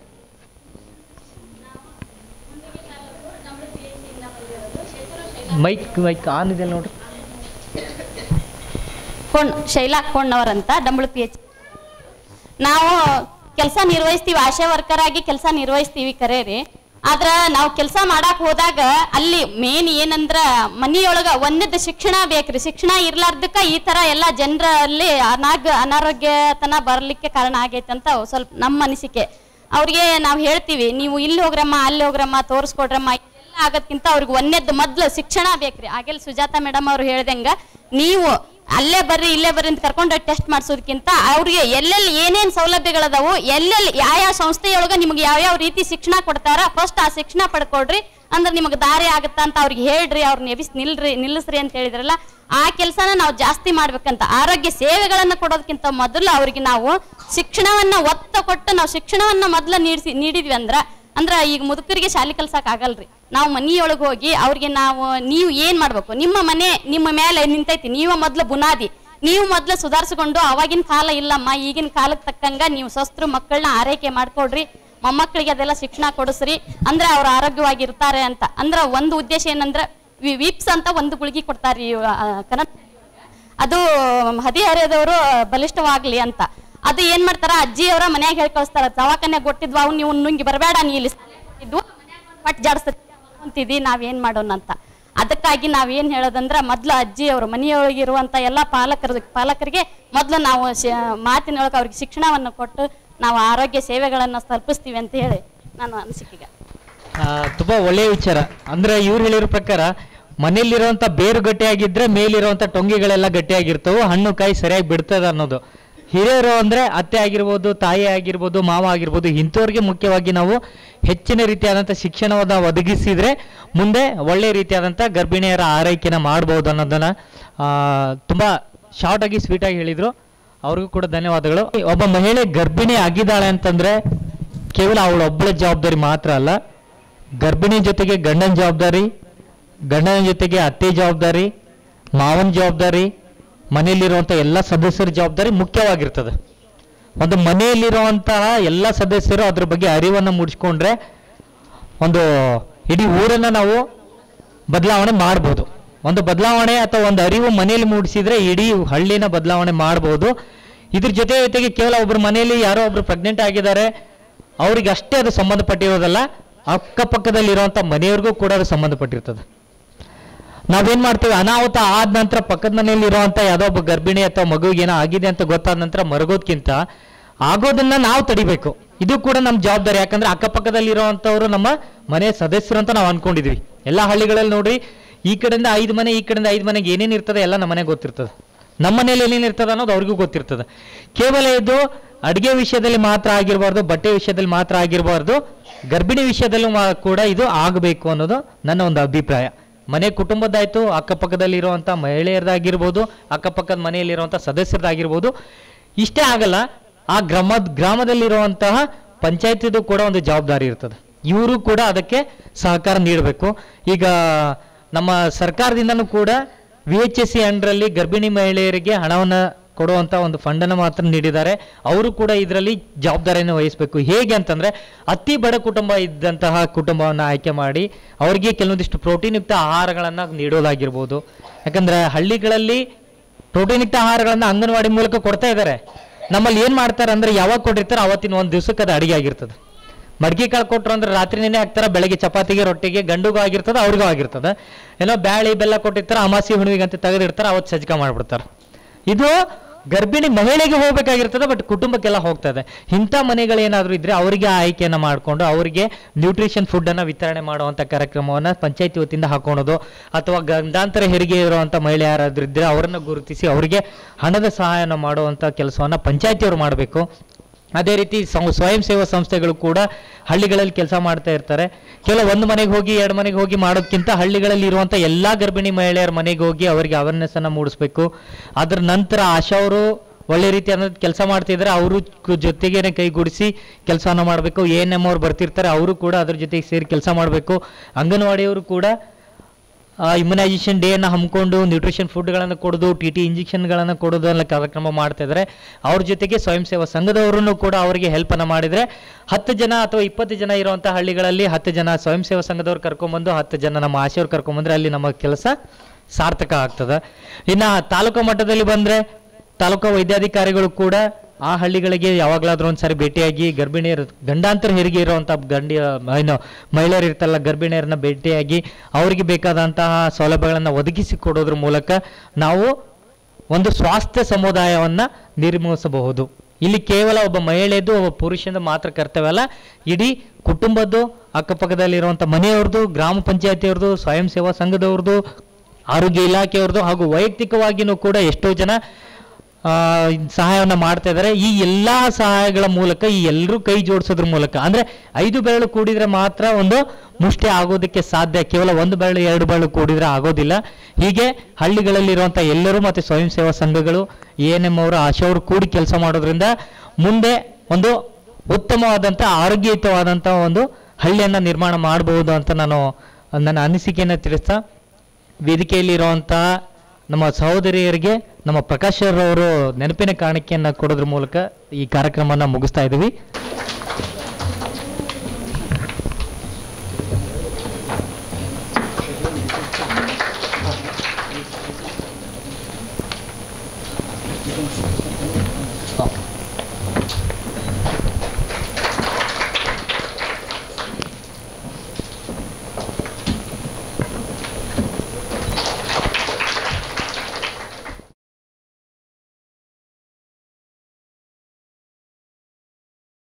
ಮೈಕ್ ಮೈಕ್ ಆನ್ ಇದೆ ನೋಡ್ರಿ ಕೊಂಡ್ ಶೈಲಾ ಕೊಂಡವರ್ ಅಂತ ಡಂಬಳು ಪಿ ಎಚ್ ನಾವು ಕೆಲಸ ನಿರ್ವಹಿಸ್ತೀವಿ ಆಶಾ ವರ್ಕರ್ ಆಗಿ ಕೆಲಸ ನಿರ್ವಹಿಸ್ತೀವಿ ಕರೆ ರೀ ಆದ್ರ ನಾವು ಕೆಲಸ ಮಾಡಾಕ್ ಹೋದಾಗ ಅಲ್ಲಿ ಮೇನ್ ಏನಂದ್ರ ಮನಿಯೊಳಗ ಒಂದದ ಶಿಕ್ಷಣ ಬೇಕ್ರಿ ಶಿಕ್ಷಣ ಇರ್ಲಾರ್ದಕ್ಕ ಈ ತರ ಎಲ್ಲ ಜನರಲ್ಲಿ ಅನಾಗ ಅನಾರೋಗ್ಯತನ ಬರ್ಲಿಕ್ಕೆ ಕಾರಣ ಆಗೈತೆ ಅಂತ ಸ್ವಲ್ಪ ನಮ್ಮ ಅನಿಸಿಕೆ ಅವ್ರಿಗೆ ನಾವು ಹೇಳ್ತೀವಿ ನೀವು ಇಲ್ಲಿ ಹೋಗ್ರಮ್ಮ ಅಲ್ಲಿ ಹೋಗ್ರಮ್ಮ ತೋರಿಸ್ಕೊಡ್ರಮ್ಮ ಎಲ್ಲ ಆಗೋದ್ಕಿಂತ ಅವ್ರಿಗೆ ಒಂದೇದ್ದು ಮೊದ್ಲು ಶಿಕ್ಷಣ ಬೇಕ್ರಿ ಆಗೆಲ್ ಸುಜಾತ ಮೇಡಮ್ ಅವ್ರು ಹೇಳ್ದಂಗ ನೀವು ಅಲ್ಲೇ ಬರ್ರಿ ಇಲ್ಲೇ ಬರ್ರಿ ಅಂತ ಕರ್ಕೊಂಡು ಟೆಸ್ಟ್ ಮಾಡಿಸೋದಕ್ಕಿಂತ ಅವ್ರಿಗೆ ಎಲ್ಲೆಲ್ಲಿ ಏನೇನ್ ಸೌಲಭ್ಯಗಳದಾವು ಎಲ್ಲೆಲ್ಲಿ ಯಾವ ಯಾವ ಸಂಸ್ಥೆಯೊಳಗ ನಿಮ್ಗೆ ಯಾವ್ಯಾವ ರೀತಿ ಶಿಕ್ಷಣ ಕೊಡ್ತಾರ ಫಸ್ಟ್ ಆ ಶಿಕ್ಷಣ ಪಡ್ಕೊಡ್ರಿ ಅಂದ್ರೆ ನಿಮಗೆ ದಾರಿ ಆಗುತ್ತಾ ಅಂತ ಅವ್ರಿಗೆ ಹೇಳ್ರಿ ಅವ್ರನ್ನ ಎಬಿಸ್ ನಿಲ್ರಿ ನಿಲ್ಲಿಸ್ರಿ ಅಂತ ಹೇಳಿದ್ರಲ್ಲ ಆ ಕೆಲಸನ ನಾವು ಜಾಸ್ತಿ ಮಾಡ್ಬೇಕಂತ ಆರೋಗ್ಯ ಸೇವೆಗಳನ್ನ ಕೊಡೋದಕ್ಕಿಂತ ಮೊದಲು ಅವ್ರಿಗೆ ನಾವು ಶಿಕ್ಷಣವನ್ನ ಒತ್ತ ಕೊಟ್ಟು ನಾವು ಶಿಕ್ಷಣವನ್ನ ಮೊದಲು ನೀಡಿಸಿ ನೀಡಿದ್ವಿ ಅಂದ್ರ ಅಂದ್ರ ಈಗ ಮುದುಕರಿಗೆ ಶಾಲೆ ಕಲ್ಸಕ್ ಆಗಲ್ರಿ ನಾವು ಮನಿಯೊಳಗೆ ಹೋಗಿ ಅವ್ರಿಗೆ ನಾವು ನೀವು ಏನ್ ಮಾಡ್ಬೇಕು ನಿಮ್ಮ ಮನೆ ನಿಮ್ಮ ಮೇಲೆ ನಿಂತೈತಿ ನೀವು ಮೊದ್ಲು ಬುನಾದಿ ನೀವು ಮೊದ್ಲು ಸುಧಾರಿಸ್ಕೊಂಡು ಅವಾಗಿನ ಕಾಲ ಇಲ್ಲಮ್ಮ ಈಗಿನ ಕಾಲಕ್ಕೆ ತಕ್ಕಂಗ ನೀವು ಸ್ವಸ್ಥರು ಮಕ್ಕಳನ್ನ ಆರೈಕೆ ಮಾಡ್ಕೊಡ್ರಿ ಮೊಮ್ಮಕ್ಕಳಿಗೆ ಅದೆಲ್ಲ ಶಿಕ್ಷಣ ಕೊಡಿಸ್ರಿ ಅಂದ್ರೆ ಅವ್ರು ಆರೋಗ್ಯವಾಗಿರ್ತಾರೆ ಅಂತ ಅಂದ್ರ ಒಂದು ಉದ್ದೇಶ ಏನಂದ್ರ ವಿ- ವಿಪ್ಸ್ ಅಂತ ಒಂದು ಗುಳಿಗೆ ಕೊಡ್ತಾರ್ರಿ ಕನ್ನಡ ಅದು ಹದಿಹರೆಯದವರು ಬಲಿಷ್ಠವಾಗ್ಲಿ ಅಂತ ಅದು ಏನ್ ಮಾಡ್ತಾರ ಅಜ್ಜಿಯವರ ಮನ್ಯಾಗ ಹೇಳಿ ಕಳಿಸ್ತಾರ ದವಾಖಾನೆ ಕೊಟ್ಟಿದ್ವು ಅವ್ನು ನೀವು ನುಂಗಿ ಬರಬೇಡ ನೀ ಇಲ್ಲಿ ಇದ್ವು ಪಟ್ ಜಾಡಿಸ್ತತಿ ಅಂತಿದಿ ನಾವೇನ್ ಮಾಡೋಣ ಅಂತ ಅದಕ್ಕಾಗಿ ನಾವೇನ್ ಹೇಳೋದಂದ್ರ ಮೊದ್ಲು ಅಜ್ಜಿಯವರು ಮನೆಯೊಳಗಿರುವಂತ ಎಲ್ಲಾ ಪಾಲಕರ ಪಾಲಕರಿಗೆ ಮೊದ್ಲು ನಾವು ಶ- ಮಾತಿನೊಳಗೆ ಅವ್ರಿಗೆ ಶಿಕ್ಷಣವನ್ನು ಕೊಟ್ಟು ನಾವು ಆರೋಗ್ಯ ಸೇವೆಗಳನ್ನು ತಲುಪಿಸ್ತೀವಿ ಅಂತ ಹೇಳಿ ನಾನು ಅನಿಸಿಕೆಗೆ ಆ, ತುಂಬಾ ಒಳ್ಳೆಯ ವಿಚಾರ ಅಂದ್ರೆ ಇವ್ರು ಹೇಳಿರೋ ಪ್ರಕಾರ ಮನೆಯಲ್ಲಿರುವಂತ ಬೇರು ಗಟ್ಟಿಯಾಗಿದ್ರೆ ಮೇಲಿರುವಂತ ಟೊಂಗಿಗಳೆಲ್ಲ ಗಟ್ಟಿಯಾಗಿರ್ತವು ಹಣ್ಣು ಕಾಯಿ ಸರಿಯಾಗಿ ಬಿಡ್ತದ ಅನ್ನೋದು ಹಿರಿಯರು ಅಂದ್ರೆ ಅತ್ತೆ ಆಗಿರ್ಬೋದು ತಾಯಿ ಆಗಿರ್ಬೋದು ಮಾವ ಆಗಿರ್ಬೋದು ಇಂಥವ್ರಿಗೆ ಮುಖ್ಯವಾಗಿ ನಾವು ಹೆಚ್ಚಿನ ರೀತಿಯಾದಂಥ ಶಿಕ್ಷಣವನ್ನ ಒದಗಿಸಿದ್ರೆ ಮುಂದೆ ಒಳ್ಳೆ ರೀತಿಯಾದಂಥ ಗರ್ಭಿಣಿಯರ ಆರೈಕೆನ ಮಾಡ್ಬೋದು ಅನ್ನೋದನ್ನ ಆ, ತುಂಬಾ ಶಾರ್ಟ್ ಆಗಿ ಸ್ವೀಟ್ ಆಗಿ ಹೇಳಿದ್ರು ಅವ್ರಿಗೂ ಕೂಡ ಧನ್ಯವಾದಗಳು ಒಬ್ಬ ಮಹಿಳೆ ಗರ್ಭಿಣಿ ಆಗಿದ್ದಾಳೆ ಅಂತಂದ್ರೆ ಕೇವಲ ಅವಳ ಒಬ್ಬಳ ಜವಾಬ್ದಾರಿ ಮಾತ್ರ ಅಲ್ಲ ಗರ್ಭಿಣಿ ಜೊತೆಗೆ ಗಂಡನ ಜವಾಬ್ದಾರಿ ಗಂಡನ ಜೊತೆಗೆ ಅತ್ತೆ ಜವಾಬ್ದಾರಿ ಮಾವನ ಜವಾಬ್ದಾರಿ ಮನೆಯಲ್ಲಿರುವಂಥ ಎಲ್ಲ ಸದಸ್ಯರ ಜವಾಬ್ದಾರಿ ಮುಖ್ಯವಾಗಿರ್ತದೆ ಒಂದು ಮನೆಯಲ್ಲಿರುವಂತಹ ಎಲ್ಲ ಸದಸ್ಯರು ಅದ್ರ ಬಗ್ಗೆ ಅರಿವನ್ನು ಮೂಡಿಸ್ಕೊಂಡ್ರೆ ಒಂದು ಇಡೀ ಊರನ್ನ ನಾವು ಬದಲಾವಣೆ ಮಾಡ್ಬೋದು ಒಂದು ಬದಲಾವಣೆ ಅಥವಾ ಒಂದು ಅರಿವು ಮನೆಯಲ್ಲಿ ಮೂಡಿಸಿದ್ರೆ ಇಡೀ ಹಳ್ಳಿನ ಬದಲಾವಣೆ ಮಾಡ್ಬೋದು ಇದ್ರ ಜೊತೆ ಜೊತೆಗೆ ಕೇವಲ ಒಬ್ರು ಮನೆಯಲ್ಲಿ ಯಾರೋ ಒಬ್ರು ಪ್ರೆಗ್ನೆಂಟ್ ಆಗಿದ್ದಾರೆ ಅವ್ರಿಗೆ ಅಷ್ಟೇ ಅದು ಸಂಬಂಧಪಟ್ಟಿರೋದಲ್ಲ ಅಕ್ಕಪಕ್ಕದಲ್ಲಿರುವಂಥ ಮನೆಯವ್ರಿಗೂ ಕೂಡ ಅದು ಸಂಬಂಧಪಟ್ಟಿರ್ತದೆ ನಾವೇನ್ ಮಾಡ್ತೀವಿ ಅನಾಹುತ ಆದ ನಂತರ ಪಕ್ಕದ ಮನೆಯಲ್ಲಿ ಇರುವಂತ ಯಾವ್ದೋ ಒಬ್ಬ ಗರ್ಭಿಣಿ ಅಥವಾ ಮಗುವಿಗೆ ಏನೋ ಆಗಿದೆ ಅಂತ ಗೊತ್ತಾದ ನಂತರ ಮರಗೋದ್ಕಿಂತ ಆಗೋದನ್ನ ನಾವು ತಡಿಬೇಕು ಇದು ಕೂಡ ನಮ್ಮ ಜವಾಬ್ದಾರಿ ಯಾಕಂದ್ರೆ ಅಕ್ಕಪಕ್ಕದಲ್ಲಿ ಇರುವಂತವ್ರು ನಮ್ಮ ಮನೆ ಸದಸ್ಯರು ಅಂತ ನಾವು ಅನ್ಕೊಂಡಿದ್ವಿ ಎಲ್ಲ ಹಳ್ಳಿಗಳಲ್ಲಿ ನೋಡ್ರಿ ಈ ಕಡೆಯಿಂದ ಐದು ಮನೆ ಈ ಕಡೆಯಿಂದ ಐದು ಮನೆಗೆ ಏನೇನು ಇರ್ತದೆ ಎಲ್ಲ ನಮ್ಮ ಮನೆಗೆ ಗೊತ್ತಿರ್ತದೆ ನಮ್ಮ ಮನೇಲಿ ಏನೇನಿರ್ತದೆ ಅನ್ನೋದು ಅವ್ರಿಗೂ ಗೊತ್ತಿರ್ತದೆ ಕೇವಲ ಇದು ಅಡುಗೆ ವಿಷಯದಲ್ಲಿ ಮಾತ್ರ ಆಗಿರಬಾರ್ದು ಬಟ್ಟೆ ವಿಷಯದಲ್ಲಿ ಮಾತ್ರ ಆಗಿರಬಾರ್ದು ಗರ್ಭಿಣಿ ವಿಷಯದಲ್ಲೂ ಮಾ- ಕೂಡ ಇದು ಆಗಬೇಕು ಅನ್ನೋದು ನನ್ನ ಒಂದು ಅಭಿಪ್ರಾಯ ಮನೆ ಕುಟುಂಬದ್ದಾಯ್ತು ಅಕ್ಕಪಕ್ಕದಲ್ಲಿ ಇರುವಂಥ ಮಹಿಳೆಯರದಾಗಿರ್ಬೋದು ಅಕ್ಕಪಕ್ಕದ ಮನೆಯಲ್ಲಿರುವಂಥ ಸದಸ್ಯರದಾಗಿರ್ಬೋದು ಇಷ್ಟೇ ಆಗಲ್ಲ ಆ ಗ್ರಾಮದ ಗ್ರಾಮದಲ್ಲಿರುವಂತಹ ಪಂಚಾಯತಿದು ಕೂಡ ಒಂದು ಜವಾಬ್ದಾರಿ ಇರ್ತದೆ ಇವರು ಕೂಡ ಅದಕ್ಕೆ ಸಹಕಾರ ನೀಡಬೇಕು ಈಗ ನಮ್ಮ ಸರ್ಕಾರದಿಂದನೂ ಕೂಡ ವಿ ಎಚ್ ಎಸ್ ಸಿ ಅಂಡ್ರಲ್ಲಿ ಗರ್ಭಿಣಿ ಮಹಿಳೆಯರಿಗೆ ಹಣವನ್ನು ಕೊಡುವಂಥ ಒಂದು ಫಂಡನ್ನು ಮಾತ್ರ ನೀಡಿದ್ದಾರೆ ಅವರು ಕೂಡ ಇದರಲ್ಲಿ ಜವಾಬ್ದಾರಿಯನ್ನು ವಹಿಸಬೇಕು ಹೇಗೆ ಅಂತಂದರೆ ಅತಿ ಬಡ ಕುಟುಂಬ ಇದ್ದಂತಹ ಕುಟುಂಬವನ್ನು ಆಯ್ಕೆ ಮಾಡಿ ಅವರಿಗೆ ಕೆಲವೊಂದಿಷ್ಟು ಪ್ರೋಟೀನ್ ಯುಕ್ತ ಆಹಾರಗಳನ್ನು ನೀಡೋದಾಗಿರ್ಬೋದು ಯಾಕಂದರೆ ಹಳ್ಳಿಗಳಲ್ಲಿ ಪ್ರೋಟೀನ್ ಯುಕ್ತ ಆಹಾರಗಳನ್ನು ಅಂಗನವಾಡಿ ಮೂಲಕ ಕೊಡ್ತಾ ಇದ್ದಾರೆ ನಮ್ಮಲ್ಲಿ ಏನು ಮಾಡ್ತಾರೆ ಅಂದರೆ ಯಾವಾಗ ಕೊಟ್ಟಿರ್ತಾರೆ ಅವತ್ತಿನ ಒಂದು ದಿವಸಕ್ಕೆ ಅದು ಅಡಿಗೆ ಆಗಿರ್ತದೆ ಮಡ್ಗಿ ಕಾಳು ಕೊಟ್ರು ಅಂದ್ರೆ ರಾತ್ರಿನೇ ಹಾಕ್ತಾರೆ ಬೆಳಗ್ಗೆ ಚಪಾತಿಗೆ ರೊಟ್ಟಿಗೆ ಗಂಡುಗೂ ಆಗಿರ್ತದೆ ಅವ್ರಿಗೂ ಆಗಿರ್ತದೆ ಏನೋ ಬ್ಯಾಳಿ ಬೆಲ್ಲ ಕೊಟ್ಟಿರ್ತಾರೆ ಅಮಾಸಿ ಹುಣ್ಣಿಗೆ ಅಂತ ತೆಗೆದಿಡ್ತಾರೆ ಅವತ್ತು ಸಜ್ಜಕ ಮಾಡ್ಬಿಡ್ತಾರೆ ಇದು ಗರ್ಭಿಣಿ ಮಹಿಳೆಗೆ ಹೋಗ್ಬೇಕಾಗಿರ್ತದೆ ಬಟ್ ಕುಟುಂಬಕ್ಕೆಲ್ಲ ಹೋಗ್ತಾ ಇದೆ ಇಂಥ ಮನೆಗಳೇನಾದರೂ ಇದ್ರೆ ಅವರಿಗೆ ಆಯ್ಕೆಯನ್ನು ಮಾಡಿಕೊಂಡು ಅವರಿಗೆ ನ್ಯೂಟ್ರಿಷನ್ ಫುಡ್ಡನ್ನು ವಿತರಣೆ ಮಾಡುವಂಥ ಕಾರ್ಯಕ್ರಮವನ್ನು ಪಂಚಾಯತಿ ವತಿಯಿಂದ ಹಾಕೊಳೋದು ಅಥವಾ ಗಂಡಾಂತರ ಹೆರಿಗೆ ಇರುವಂಥ ಮಹಿಳೆ ಯಾರಾದರೂ ಇದ್ದರೆ ಅವರನ್ನು ಗುರುತಿಸಿ ಅವರಿಗೆ ಹಣದ ಸಹಾಯನ ಮಾಡುವಂಥ ಕೆಲಸವನ್ನು ಪಂಚಾಯತಿಯವರು ಮಾಡಬೇಕು ಅದೇ ರೀತಿ ಸಂ- ಸ್ವಯಂ ಸೇವಾ ಸಂಸ್ಥೆಗಳು ಕೂಡ ಹಳ್ಳಿಗಳಲ್ಲಿ ಕೆಲಸ ಮಾಡ್ತಾ ಇರ್ತಾರೆ ಕೆಲವು ಒಂದು ಮನೆಗೆ ಹೋಗಿ ಎರಡು ಮನೆಗೆ ಹೋಗಿ ಮಾಡೋದಕ್ಕಿಂತ ಹಳ್ಳಿಗಳಲ್ಲಿ ಇರುವಂಥ ಎಲ್ಲ ಗರ್ಭಿಣಿ ಮಹಿಳೆಯರ ಮನೆಗೆ ಹೋಗಿ ಅವರಿಗೆ ಅವೇರ್ನೆಸ್ ಅನ್ನು ಮೂಡಿಸ್ಬೇಕು ಅದ್ರ ನಂತರ ಆಶಾ ಅವರು ಒಳ್ಳೆ ರೀತಿ ಅನ್ನೋದು ಕೆಲಸ ಮಾಡ್ತಿದ್ದಾರೆ ಅವರು ಜೊತೆಗೇನೆ ಕೈಗೂಡಿಸಿ ಕೆಲಸವನ್ನು ಮಾಡಬೇಕು ಎ ಎನ್ ಎಮ್ ಅವ್ರು ಬರ್ತಿರ್ತಾರೆ ಅವರು ಕೂಡ ಅದ್ರ ಜೊತೆಗೆ ಸೇರಿ ಕೆಲಸ ಮಾಡಬೇಕು ಅಂಗನವಾಡಿಯವರು ಕೂಡ ಇಮ್ಯುನೈಸೇಷನ್ ಡೇಯನ್ನು ಹಮ್ಮಿಕೊಂಡು ನ್ಯೂಟ್ರಿಷನ್ ಫುಡ್ಗಳನ್ನು ಕೊಡೋದು ಟಿ ಟಿ ಇಂಜೆಕ್ಷನ್ಗಳನ್ನು ಕೊಡೋದು ಎಲ್ಲ ಕಾರ್ಯಕ್ರಮ ಮಾಡ್ತಾ ಇದ್ದಾರೆ ಅವ್ರ ಜೊತೆಗೆ ಸ್ವಯಂ ಸೇವಾ ಸಂಘದವರನ್ನು ಕೂಡ ಅವರಿಗೆ ಹೆಲ್ಪನ್ನು ಮಾಡಿದರೆ ಹತ್ತು ಜನ ಅಥವಾ ಇಪ್ಪತ್ತು ಜನ ಇರುವಂಥ ಹಳ್ಳಿಗಳಲ್ಲಿ ಹತ್ತು ಜನ ಸ್ವಯಂ ಸೇವಾ ಸಂಘದವ್ರು ಕರ್ಕೊಂಬಂದು ಹತ್ತು ಜನ ನಮ್ಮ ಆಶೆಯವ್ರು ಕರ್ಕೊಂಬಂದ್ರೆ ಅಲ್ಲಿ ನಮ್ಮ ಕೆಲಸ ಸಾರ್ಥಕ ಆಗ್ತದೆ ಇನ್ನು ತಾಲೂಕು ಮಟ್ಟದಲ್ಲಿ ಬಂದರೆ ತಾಲೂಕು ವೈದ್ಯಾಧಿಕಾರಿಗಳು ಕೂಡ ಆ ಹಳ್ಳಿಗಳಿಗೆ ಯಾವಾಗಲಾದ್ರೂ ಒಂದ್ಸರಿ ಭೇಟಿಯಾಗಿ ಗರ್ಭಿಣಿಯರು ಗಂಡಾಂತರ ಹೆರಿಗೆ ಇರುವಂಥ ಗಂಡಿ ಏನು ಮಹಿಳೆಯರು ಇರ್ತಲ್ಲ ಗರ್ಭಿಣಿಯರನ್ನ ಭೇಟಿಯಾಗಿ ಅವರಿಗೆ ಬೇಕಾದಂತಹ ಸೌಲಭ್ಯಗಳನ್ನು ಒದಗಿಸಿ ಕೊಡೋದ್ರ ಮೂಲಕ ನಾವು ಒಂದು ಸ್ವಾಸ್ಥ್ಯ ಸಮುದಾಯವನ್ನು ನಿರ್ಮಿಸಬಹುದು ಇಲ್ಲಿ ಕೇವಲ ಒಬ್ಬ ಮಹಿಳೆಯದು ಒಬ್ಬ ಪುರುಷನ ಮಾತ್ರ ಕರ್ತವ್ಯ ಅಲ್ಲ ಇಡೀ ಕುಟುಂಬದ್ದು ಅಕ್ಕಪಕ್ಕದಲ್ಲಿರುವಂಥ ಮನೆಯವ್ರದ್ದು ಗ್ರಾಮ ಪಂಚಾಯತಿಯವ್ರದ್ದು ಸ್ವಯಂ ಸೇವಾ ಸಂಘದವ್ರದ್ದು ಆರೋಗ್ಯ ಇಲಾಖೆಯವ್ರದ್ದು ಹಾಗೂ ವೈಯಕ್ತಿಕವಾಗಿಯೂ ಕೂಡ ಎಷ್ಟೋ ಜನ ಆ, ಸಹಾಯವನ್ನು ಮಾಡ್ತಾ ಇದ್ದಾರೆ ಈ ಎಲ್ಲ ಸಹಾಯಗಳ ಮೂಲಕ ಈ ಎಲ್ಲರೂ ಕೈ ಜೋಡಿಸೋದ್ರ ಮೂಲಕ ಅಂದ್ರೆ ಐದು ಬೆರಳು ಕೂಡಿದ್ರೆ ಮಾತ್ರ ಒಂದು ಮುಷ್ಟಿ ಆಗೋದಕ್ಕೆ ಸಾಧ್ಯ ಕೇವಲ ಒಂದು ಬೆರಳು ಎರಡು ಬೆರಳು ಕೂಡಿದ್ರೆ ಆಗೋದಿಲ್ಲ ಹೀಗೆ ಹಳ್ಳಿಗಳಲ್ಲಿರುವಂಥ ಎಲ್ಲರೂ ಮತ್ತು ಸ್ವಯಂ ಸೇವಾ ಸಂಘಗಳು ಎ ಎನ್ ಎಂ ಅವರು ಆಶಾ ಅವರು ಕೂಡಿ ಕೆಲಸ ಮಾಡೋದ್ರಿಂದ ಮುಂದೆ ಒಂದು ಉತ್ತಮವಾದಂಥ ಆರೋಗ್ಯಯುತವಾದಂಥ ಒಂದು ಹಳ್ಳಿಯನ್ನು ನಿರ್ಮಾಣ ಮಾಡಬಹುದು ಅಂತ ನಾನು ನನ್ನ ಅನಿಸಿಕೆಯನ್ನು ತಿಳಿಸ್ತಾ ವೇದಿಕೆಯಲ್ಲಿರುವಂತಹ ನಮ್ಮ ಸಹೋದರಿಯರಿಗೆ ನಮ್ಮ ಪ್ರಕಾಶ್ ಅವರು ನೆನಪಿನ ಕಾಣಿಕೆಯನ್ನು ಕೊಡೋದ್ರ ಮೂಲಕ ಈ ಕಾರ್ಯಕ್ರಮನ ಮುಗಿಸ್ತಾ ಇದ್ದೀವಿ